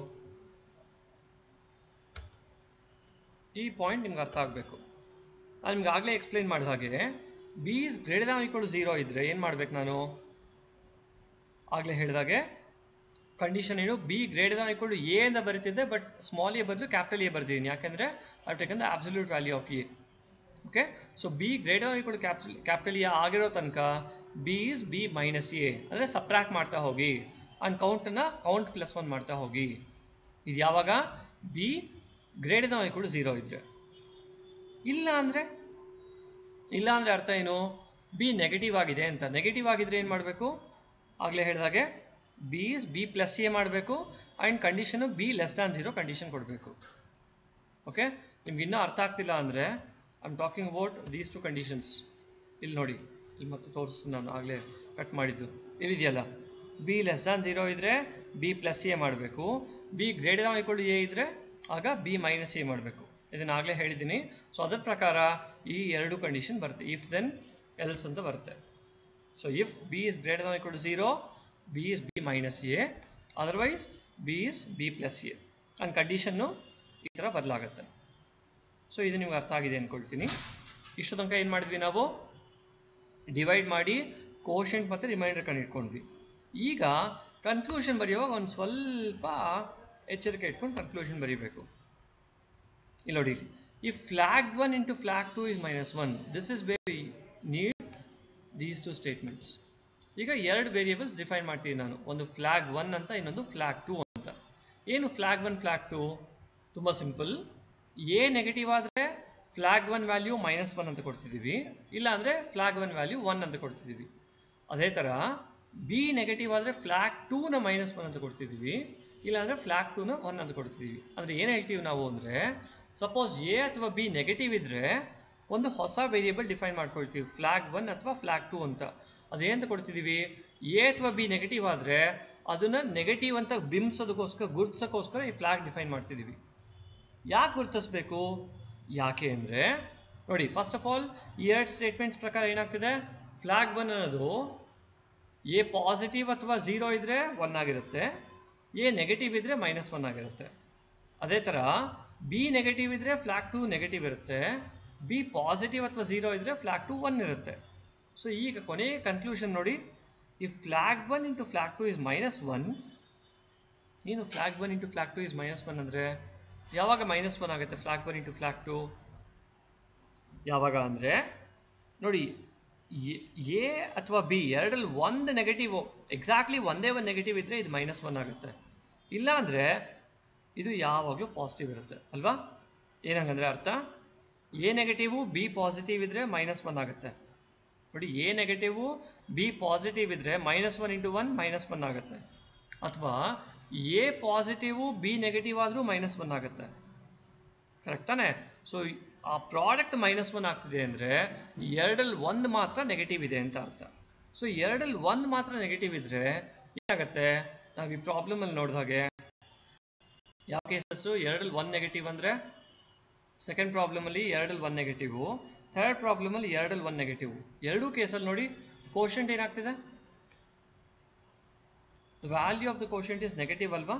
ಈ ಪಾಯಿಂಟ್ ನಿಮ್ಗೆ ಅರ್ಥ ಆಗಬೇಕು ನಾನು ನಿಮ್ಗೆ ಆಗಲೇ ಎಕ್ಸ್ಪ್ಲೈನ್ ಮಾಡಿದ ಹಾಗೆ B is greater than equal to zero ಇದ್ದರೆ ಏನು ಮಾಡಬೇಕು ನಾನು ಆಗಲೇ ಹೇಳಿದಾಗೆ ಕಂಡೀಷನ್ ಏನು B greater than equal to A ಅಂತ ಬರೀತಿದ್ದೆ ಬಟ್ ಸ್ಮಾಲ್ ಎ ಬದಲು ಕ್ಯಾಪಿಟಲ್ ಎ ಬರ್ತಿದ್ದೀನಿ ಯಾಕೆಂದರೆ I taken the absolute value of A okay so B greater than equal to ಕ್ಯಾಪ್ಸಲ್ ಕ್ಯಾಪಿಟಲ್ ಎ ಆಗಿರೋ ತನಕ B is B minus A ಅಂದರೆ ಸಪ್ರಾಕ್ಟ್ ಮಾಡ್ತಾ ಹೋಗಿ ಆ್ಯಂಡ್ ಕೌಂಟನ್ನು ಕೌಂಟ್ ಪ್ಲಸ್ ಒನ್ ಮಾಡ್ತಾ ಹೋಗಿ ಇದು ಯಾವಾಗ B greater than equal to zero ಇದ್ದರೆ ಇಲ್ಲ ಅಂದರೆ ಇಲ್ಲ ಅಂದರೆ ಅರ್ಥ ಏನು ಬಿ ನೆಗೆಟಿವ್ ಆಗಿದೆ ಅಂತ ನೆಗೆಟಿವ್ ಆಗಿದ್ರೆ ಏನು ಮಾಡಬೇಕು ಆಗಲೇ ಹೇಳಿದಾಗೆ B is B plus A ಮಾಡಬೇಕು and condition B less than zero condition ಕೊಡಬೇಕು ಓಕೆ ನಿಮ್ಗೆ ಇನ್ನೂ ಅರ್ಥ ಆಗ್ತಿಲ್ಲ ಅಂದರೆ I am talking about these two conditions ಇಲ್ಲಿ ನೋಡಿ ಇಲ್ಲಿ ಮತ್ತೆ ತೋರಿಸ್ತೀನಿ ನಾನು ಆಗಲೇ ಕಟ್ ಮಾಡಿದ್ದು ಇಲ್ಲಿದೆಯಲ್ಲ ಬಿ ಲೆಸ್ ದ್ಯಾನ್ ಜೀರೋ ಇದ್ದರೆ ಬಿ ಪ್ಲಸ್ ಎ ಮಾಡಬೇಕು B greater than equal A ಇದ್ದರೆ ಆಗ ಬಿ ಮೈನಸ್ ಎ ಮಾಡಬೇಕು ಇದನ್ನು ಆಗಲೇ ಹೇಳಿದ್ದೀನಿ ಸೊ ಅದರ ಪ್ರಕಾರ ಈ ಎರಡು ಕಂಡೀಷನ್ ಬರುತ್ತೆ ಇಫ್ ದೆನ್ ಎಲ್ಸ್ ಅಂತ ಬರುತ್ತೆ so if B is greater than equal to zero B is B minus A otherwise B is B plus A and condition ಈ ಥರ ಬದಲಾಗುತ್ತೆ ಸೊ ಇದು ನಿಮ್ಗೆ ಅರ್ಥ ಆಗಿದೆ ಅಂದ್ಕೊಳ್ತೀನಿ ಇಷ್ಟು ತನಕ ಏನು ಮಾಡಿದ್ವಿ ನಾವು ಡಿವೈಡ್ ಮಾಡಿ ಕೋಷಂಟ್ ಮತ್ತು ರಿಮೈಂಡರ್ ಕಂಡಿಟ್ಕೊಂಡ್ವಿ ಈಗ ಕನ್ಕ್ಲೂಷನ್ ಬರೆಯುವಾಗ ಒಂದು ಸ್ವಲ್ಪ ಎಚ್ಚರಿಕೆ ಇಟ್ಕೊಂಡು ಕನ್ಕ್ಲೂಷನ್ ಬರೀಬೇಕು ಇಲ್ಲಿ ನೋಡಿ ಇಲ್ಲಿ ಈ flag one into flag two is minus one this is very need these two statements ಈಗ ಎರಡು ವೇರಿಯೇಬಲ್ಸ್ ಡಿಫೈನ್ ಮಾಡ್ತೀನಿ ನಾನು ಒಂದು ಫ್ಲ್ಯಾಗ್ ಒನ್ ಅಂತ ಇನ್ನೊಂದು ಫ್ಲ್ಯಾಗ್ ಟು ಅಂತ ಏನು ಫ್ಲ್ಯಾಗ್ ಒನ್ ಫ್ಲ್ಯಾಗ್ ಟು ತುಂಬ ಸಿಂಪಲ್ ಎ ನೆಗೆಟಿವ್ ಆದರೆ flag one value minus one ಅಂತ ಕೊಡ್ತಿದ್ದೀವಿ ಇಲ್ಲ ಅಂದರೆ ಫ್ಲಾಗ್ ಒನ್ ವ್ಯಾಲ್ಯೂ ಒನ್ ಅಂತ ಕೊಡ್ತಿದ್ದೀವಿ ಅದೇ ಥರ ಬಿ ನೆಗೆಟಿವ್ ಆದರೆ ಫ್ಲಾಗ್ ಟೂನ ಮೈನಸ್ ಒನ್ ಅಂತ ಕೊಡ್ತಿದ್ದೀವಿ ಇಲ್ಲಾಂದರೆ ಫ್ಲಾಗ್ ಟೂನ ಒನ್ ಅಂತ ಕೊಡ್ತಿದ್ದೀವಿ ಅಂದರೆ ಏನು ಹೇಳ್ತೀವಿ ನಾವು ಅಂದರೆ ಸಪೋಸ್ ಎ ಅಥವಾ ಬಿ ನೆಗೆಟಿವ್ ಇದ್ದರೆ ಒಂದು ಹೊಸ ವೇರಿಯೇಬಲ್ ಡಿಫೈನ್ ಮಾಡ್ಕೊಳ್ತೀವಿ ಫ್ಲಾಗ್ ಒನ್ ಅಥವಾ ಫ್ಲಾಗ್ ಟು ಅಂತ ಅದೇನಂತ ಕೊಡ್ತಿದ್ದೀವಿ ಎ ಅಥವಾ ಬಿ ನೆಗೆಟಿವ್ ಆದರೆ ಅದನ್ನು ನೆಗೆಟಿವ್ ಅಂತ ಬಿಂಬಿಸೋದಕ್ಕೋಸ್ಕರ ಗುರ್ತಿಸೋಕ್ಕೋಸ್ಕರ ಈ ಫ್ಲಾಗ್ ಡಿಫೈನ್ ಮಾಡ್ತಿದ್ದೀವಿ ಯಾಕೆ ಗುರುತಿಸ್ಬೇಕು ಯಾಕೆ ಅಂದರೆ ನೋಡಿ ಫಸ್ಟ್ ಆಫ್ ಆಲ್ ಈ ಎರಡು ಸ್ಟೇಟ್ಮೆಂಟ್ಸ್ ಪ್ರಕಾರ ಏನಾಗ್ತಿದೆ ಫ್ಲಾಗ್ ಒನ್ ಅನ್ನೋದು ಎ ಪಾಸಿಟಿವ್ ಅಥವಾ ಝೀರೋ ಇದ್ದರೆ ಒನ್ ಆಗಿರುತ್ತೆ ಎ ನೆಗೆಟಿವ್ ಇದ್ದರೆ ಮೈನಸ್ ಒನ್ ಆಗಿರುತ್ತೆ ಅದೇ ಥರ ಬಿ ನೆಗೆಟಿವ್ ಇದ್ದರೆ ಫ್ಲಾಗ್ ಟು ನೆಗೆಟಿವ್ ಇರುತ್ತೆ ಬಿ ಪಾಸಿಟಿವ್ ಅಥವಾ ಝೀರೋ ಇದ್ದರೆ ಫ್ಲಾಗ್ ಟು ಒನ್ ಇರುತ್ತೆ ಸೊ ಈಗ ಕೊನೆಯ ಕನ್ಕ್ಲೂಷನ್ ನೋಡಿ ಈ flag one into flag two is minus one ಏನು flag one into flag two is minus one ಅಂದರೆ ಯಾವಾಗ ಮೈನಸ್ ಒನ್ ಆಗುತ್ತೆ flag one into flag to ಯಾವಾಗ ಅಂದರೆ ನೋಡಿ ಎ ಅಥವಾ ಬಿ ಎರಡರಲ್ಲಿ ಒಂದು ನೆಗೆಟಿವ್ ಎಕ್ಸಾಕ್ಟ್ಲಿ ಒಂದೇ ಒಂದು ನೆಗೆಟಿವ್ ಇದ್ದರೆ ಇದು ಮೈನಸ್ ಒನ್ ಆಗುತ್ತೆ ಇಲ್ಲ ಅಂದರೆ ಇದು ಯಾವಾಗಲೂ ಪಾಸಿಟಿವ್ ಇರುತ್ತೆ ಅಲ್ವಾ ಏನಂಗಂದರೆ ಅರ್ಥ ಎ ನೆಗೆಟಿವು ಬಿ ಪಾಸಿಟಿವ್ ಇದ್ದರೆ ಮೈನಸ್ ಒನ್ ಆಗುತ್ತೆ ನೋಡಿ ಎ ನೆಗೆಟಿವು ಬಿ ಪಾಸಿಟಿವ್ ಇದ್ದರೆ minus one into one minus one ಆಗುತ್ತೆ ಅಥವಾ ಎ ಪಾಸಿಟಿವು ಬಿ ನೆಗೆಟಿವ್ ಆದರೂ ಮೈನಸ್ ಒನ್ ಆಗುತ್ತೆ ಕರೆಕ್ಟ್ ತಾನೆ ಸೊ ಆ ಪ್ರಾಡಕ್ಟ್ ಮೈನಸ್ ಒನ್ ಆಗ್ತಿದೆ ಅಂದರೆ ಎರಡಲ್ಲಿ ಒಂದು ಮಾತ್ರ ನೆಗೆಟಿವ್ ಇದೆ ಅಂತ ಅರ್ಥ ಸೊ ಎರಡಲ್ಲಿ ಒಂದು ಮಾತ್ರ ನೆಗೆಟಿವ್ ಇದ್ದರೆ ಏನಾಗುತ್ತೆ ನಾವು ಈ ಪ್ರಾಬ್ಲಮಲ್ಲಿ ನೋಡಿದ ಹಾಗೆ ಯಾವ ಕೇಸಸ್ಸು ಎರಡಲ್ಲಿ ಒನ್ ನೆಗೆಟಿವ್ ಅಂದರೆ ಸೆಕೆಂಡ್ ಪ್ರಾಬ್ಲಮಲ್ಲಿ ಎರಡಲ್ಲಿ ಒನ್ ನೆಗೆಟಿವು ಥರ್ಡ್ ಪ್ರಾಬ್ಲಮಲ್ಲಿ ಎರಡಲ್ಲಿ ಒನ್ ನೆಗೆಟಿವ್ ಎರಡೂ ಕೇಸಲ್ಲಿ ನೋಡಿ ಕೋಶಂಟ್ ಏನಾಗ್ತಿದೆ the value of the quotient is negative ಅಲ್ವಾ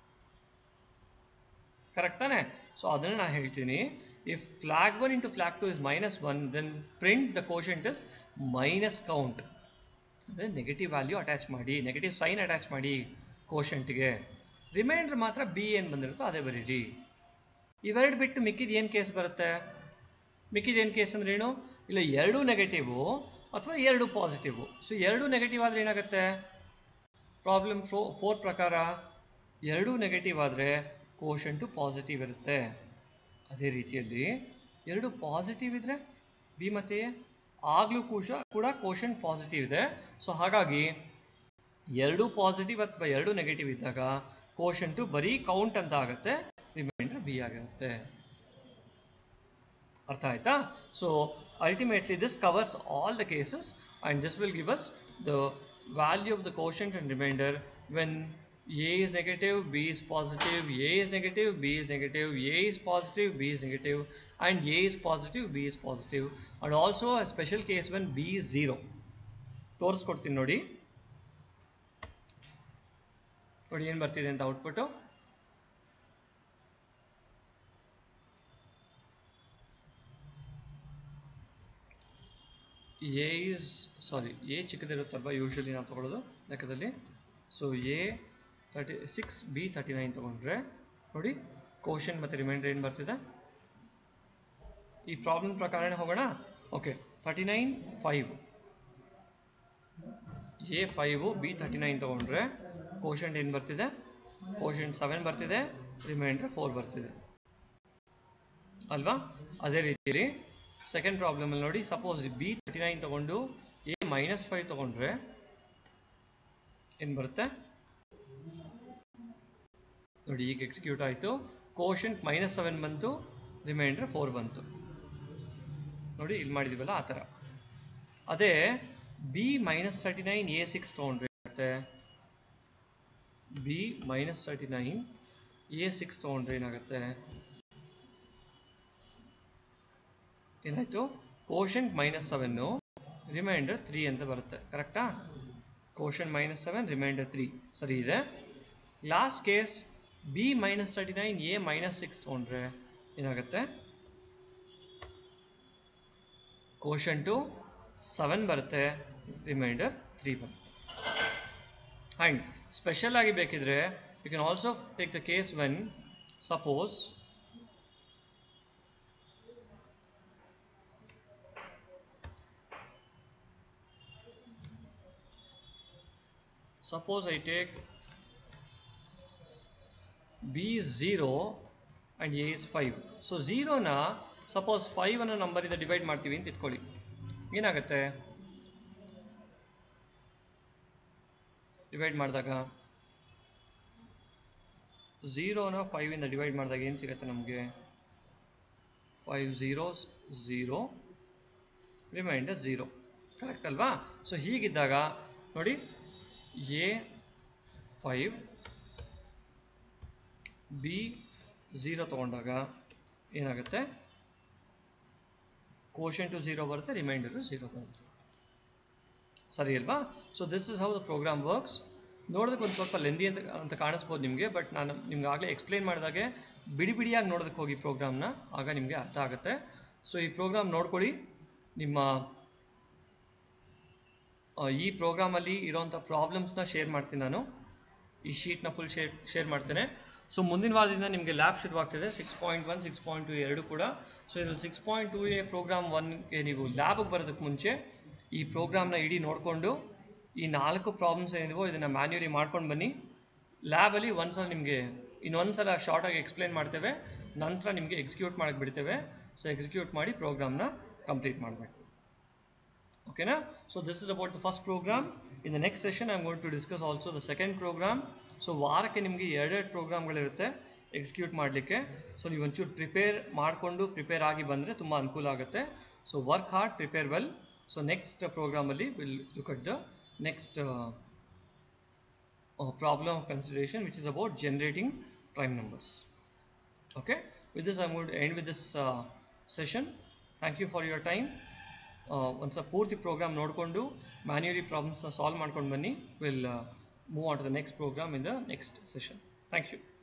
ಕರೆಕ್ಟ್ ತಾನೆ ಸೊ ಅದನ್ನು ನಾನು ಹೇಳ್ತೀನಿ if flag one into flag two is minus one then print the quotient is minus count ಅಂದರೆ ನೆಗೆಟಿವ್ ವ್ಯಾಲ್ಯೂ ಅಟ್ಯಾಚ್ ಮಾಡಿ ನೆಗೆಟಿವ್ ಸೈನ್ ಅಟ್ಯಾಚ್ ಮಾಡಿ ಕೋಶಂಟ್ಗೆ ರಿಮೈಂಡ್ರ್ ಮಾತ್ರ ಬಿ ಏನು ಬಂದಿರುತ್ತೋ ಅದೇ ಬರೀರಿ ಇವೆರಡು ಬಿಟ್ಟು ಮಿಕ್ಕಿದ ಏನು ಕೇಸ್ ಬರುತ್ತೆ ಮಿಕ್ಕಿದ ಏನು ಕೇಸ್ ಅಂದ್ರೆ ಏನು ಇಲ್ಲ ಎರಡೂ ನೆಗೆಟಿವು ಅಥವಾ ಎರಡು ಪಾಸಿಟಿವು ಸೊ ಎರಡೂ ನೆಗೆಟಿವ್ ಆದರೆ ಏನಾಗುತ್ತೆ ಪ್ರಾಬ್ಲಮ್ ಫೋ ಫೋರ್ ಪ್ರಕಾರ ಎರಡೂ ನೆಗೆಟಿವ್ ಆದರೆ ಕೋಶಂಟು ಪಾಸಿಟಿವ್ ಇರುತ್ತೆ ಅದೇ ರೀತಿಯಲ್ಲಿ ಎರಡು ಪಾಸಿಟಿವ್ ಇದ್ದರೆ ಬಿ ಮತ್ತು ಎ ಆಗಲೂ ಕೂಶ ಕೂಡ ಕೋಶಂಟ್ ಪಾಸಿಟಿವ್ ಇದೆ ಸೊ ಹಾಗಾಗಿ ಎರಡು ಪಾಸಿಟಿವ್ ಅಥವಾ ಎರಡು ನೆಗೆಟಿವ್ ಇದ್ದಾಗ ಕೋಶಂಟು ಬರೀ ಕೌಂಟ್ ಅಂತ ಆಗುತ್ತೆ ರಿಮೈಂಡರ್ ಬಿ ಆಗಿರುತ್ತೆ ಅರ್ಥ ಆಯ್ತಾ so ultimately this covers all the cases and this will give us the value of the quotient and remainder when A is negative, B is positive, A is negative, B is negative, A is positive, B is negative, and A is positive, B is positive, and also a special case when B is zero. ತೋರಿಸ್ಕೊಡ್ತೀನಿ ನೋಡಿ ನೋಡಿ ಏನು ಬರ್ತಿದೆ ಅಂತ output A is sorry A ಚಿಕ್ಕದಿರುತ್ತಲ್ವ ಯೂಶ್ವಲಿ ನಾವು ತೊಗೊಳ್ಳೋದು ಲೆಕ್ಕದಲ್ಲಿ so A thirty six B thirty nine ತೊಗೊಂಡ್ರೆ ನೋಡಿ ಕೋಶನ್ ಮತ್ತು ರಿಮೈಂಡರ್ ಏನು ಬರ್ತಿದೆ ಈ ಪ್ರಾಬ್ಲಮ್ ಪ್ರಕಾರನೇ ಹೋಗೋಣ okay thirty nine five A five B thirty nine ತೊಗೊಂಡ್ರೆ ಕೋಶಂಟ್ ಏನು ಬರ್ತಿದೆ ಕೋಶಂಟ್ ಸೆವೆನ್ ಬರ್ತಿದೆ ರಿಮೈಂಡರ್ ಫೋರ್ ಬರ್ತಿದೆ ಅಲ್ವಾ ಅದೇ ರೀತಿಯಲ್ಲಿ ಸೆಕೆಂಡ್ ಪ್ರಾಬ್ಲಮಲ್ಲಿ ನೋಡಿ ಸಪೋಸ್ ಬಿ ತರ್ಟಿ ನೈನ್ ತೊಗೊಂಡು ಎ ಮೈನಸ್ ಫೈವ್ ತೊಗೊಂಡ್ರೆ ಏನು ಬರುತ್ತೆ ನೋಡಿ ಈಗ ಎಕ್ಸಿಕ್ಯೂಟ್ ಆಯಿತು ಕೋಶಂಟ್ ಮೈನಸ್ ಸೆವೆನ್ ಬಂತು ರಿಮೈಂಡರ್ ಫೋರ್ ಬಂತು ನೋಡಿ ಇಲ್ಲಿ ಮಾಡಿದ್ದೀವಲ್ಲ ಆ ಥರ ಅದೇ B minus thirty nine A six ತೊಗೊಂಡ್ರೆ ಏನಾಗುತ್ತೆ B minus thirty nine A six ತೊಗೊಂಡ್ರೆ ಏನಾಗುತ್ತೆ ಏನಾಯಿತು quotient minus seven remainder three ಅಂತ ಬರುತ್ತೆ ಕರೆಕ್ಟಾ quotient minus seven remainder three ಸರಿ ಇದೆ last case B minus thirty nine A minus six ತೊಗೊಂಡ್ರೆ ಏನಾಗುತ್ತೆ ಕೋಶಂಟು ಸೆವೆನ್ ಬರುತ್ತೆ ರಿಮೈಂಡರ್ ತ್ರೀ ಬರುತ್ತೆ ಆ್ಯಂಡ್ ಸ್ಪೆಷಲ್ ಆಗಿ ಬೇಕಿದ್ರೆ you can also take the case when suppose suppose I take B is 0 and A is 5. So 0 na suppose five ಅನ್ನೋ ನಂಬರಿಂದ ಡಿವೈಡ್ ಮಾಡ್ತೀವಿ ಅಂತ ಇಟ್ಕೊಳ್ಳಿ ಏನಾಗುತ್ತೆ ಡಿವೈಡ್ ಮಾಡಿದಾಗ ಝೀರೋನ ಫೈವಿಂದ ಡಿವೈಡ್ ಮಾಡಿದಾಗ ಏನು ಸಿಗುತ್ತೆ ನಮಗೆ five zeros zero remainder zero correct ಅಲ್ವಾ ಸೊ ಹೀಗಿದ್ದಾಗ ನೋಡಿ ಎ ಫೈವ್ ಬಿ ಝೀರೋ ತೊಗೊಂಡಾಗ ಏನಾಗುತ್ತೆ ಕೋಶನ್ ಟು ಝೀರೋ ಬರುತ್ತೆ ರಿಮೈಂಡರು ಝೀರೋ ಬರುತ್ತೆ ಸರಿ ಅಲ್ವಾ so this is how the program works ನೋಡೋದಕ್ಕೆ ಒಂದು ಸ್ವಲ್ಪ ಲೆಂದಿ ಅಂತ ಅಂತ ಕಾಣಿಸ್ಬೋದು ನಿಮಗೆ ಬಟ್ ನಾನು ನಿಮ್ಗೆ ಆಗಲೇ ಎಕ್ಸ್ಪ್ಲೈನ್ ಮಾಡಿದಾಗೆ ಬಿಡಿ ಬಿಡಿಯಾಗಿ ನೋಡೋದಕ್ಕೆ ಹೋಗಿ ಪ್ರೋಗ್ರಾಮ್ನ ಆಗ ನಿಮಗೆ ಅರ್ಥ ಆಗುತ್ತೆ ಸೊ ಈ ಪ್ರೋಗ್ರಾಮ್ ನೋಡ್ಕೊಳ್ಳಿ ನಿಮ್ಮ ಆ, ಈ ಪ್ರೋಗ್ರಾಮಲ್ಲಿ ಇರೋವಂಥ ಪ್ರಾಬ್ಲಮ್ಸ್ನ ಶೇರ್ ಮಾಡ್ತೀನಿ ನಾನು ಈ ಶೀಟ್ನ ಫುಲ್ ಶೇರ್ ಶೇರ್ ಮಾಡ್ತೇನೆ ಸೊ ಮುಂದಿನ ವಾರದಿಂದ ನಿಮಗೆ ಲ್ಯಾಬ್ ಶುರುವಾಗ್ತಿದೆ six point one six point two ಎರಡು ಕೂಡ ಸೊ ಇದ್ರಲ್ಲಿ six point two A program ಒನ್ಗೆ ನೀವು ಲ್ಯಾಬ್ಗೆ ಬರೋದಕ್ಕೆ ಮುಂಚೆ ಈ ಪ್ರೋಗ್ರಾಮ್ನ ಇಡೀ ನೋಡಿಕೊಂಡು ಈ ನಾಲ್ಕು ಪ್ರಾಬ್ಲಮ್ಸ್ ಏನಿದೆಯೋ ಇದನ್ನು ಮ್ಯಾನ್ಯುಲಿ ಮಾಡ್ಕೊಂಡು ಬನ್ನಿ ಲ್ಯಾಬಲ್ಲಿ ಒಂದು ಸಲ ನಿಮಗೆ ಇನ್ನೊಂದು ಸಲ ಶಾರ್ಟಾಗಿ ಎಕ್ಸ್ಪ್ಲೇನ್ ಮಾಡ್ತೇವೆ ನಂತರ ನಿಮಗೆ ಎಕ್ಸಿಕ್ಯೂಟ್ ಮಾಡಕ್ಕೆ ಬಿಡ್ತೇವೆ ಸೊ ಎಕ್ಸಿಕ್ಯೂಟ್ ಮಾಡಿ ಪ್ರೋಗ್ರಾಮ್ನ ಕಂಪ್ಲೀಟ್ ಮಾಡಬೇಕು ಓಕೆನಾ so this is about the first program in the next session I am going to discuss also the second program so ವಾರಕ್ಕೆ ನಿಮಗೆ ಎರಡೆರಡು ಪ್ರೋಗ್ರಾಮ್ಗಳಿರುತ್ತೆ ಎಕ್ಸಿಕ್ಯೂಟ್ ಮಾಡಲಿಕ್ಕೆ ಸೊ ನೀವು ಒಂಚೂರು ಪ್ರಿಪೇರ್ ಮಾಡಿಕೊಂಡು ಪ್ರಿಪೇರ್ ಆಗಿ ಬಂದರೆ ತುಂಬ ಅನುಕೂಲ ಆಗುತ್ತೆ so work hard prepare well so next ಪ್ರೋಗ್ರಾಮಲ್ಲಿ will look at the next problem of consideration which is about generating prime numbers okay with this i'm going to end with this uh, session thank you for your time uh, ಒಂದ್ಸ ಪೂರ್ತಿ ಪ್ರೋಗ್ರಾಮ್ ನೋಡಿಕೊಂಡು ಮ್ಯಾನ್ಯುಯಲಿ ಪ್ರಾಬ್ಲಮ್ಸ್ನ ಸಾಲ್ವ್ ಮಾಡ್ಕೊಂಡು ಬನ್ನಿ will move on to the next program in the next session thank you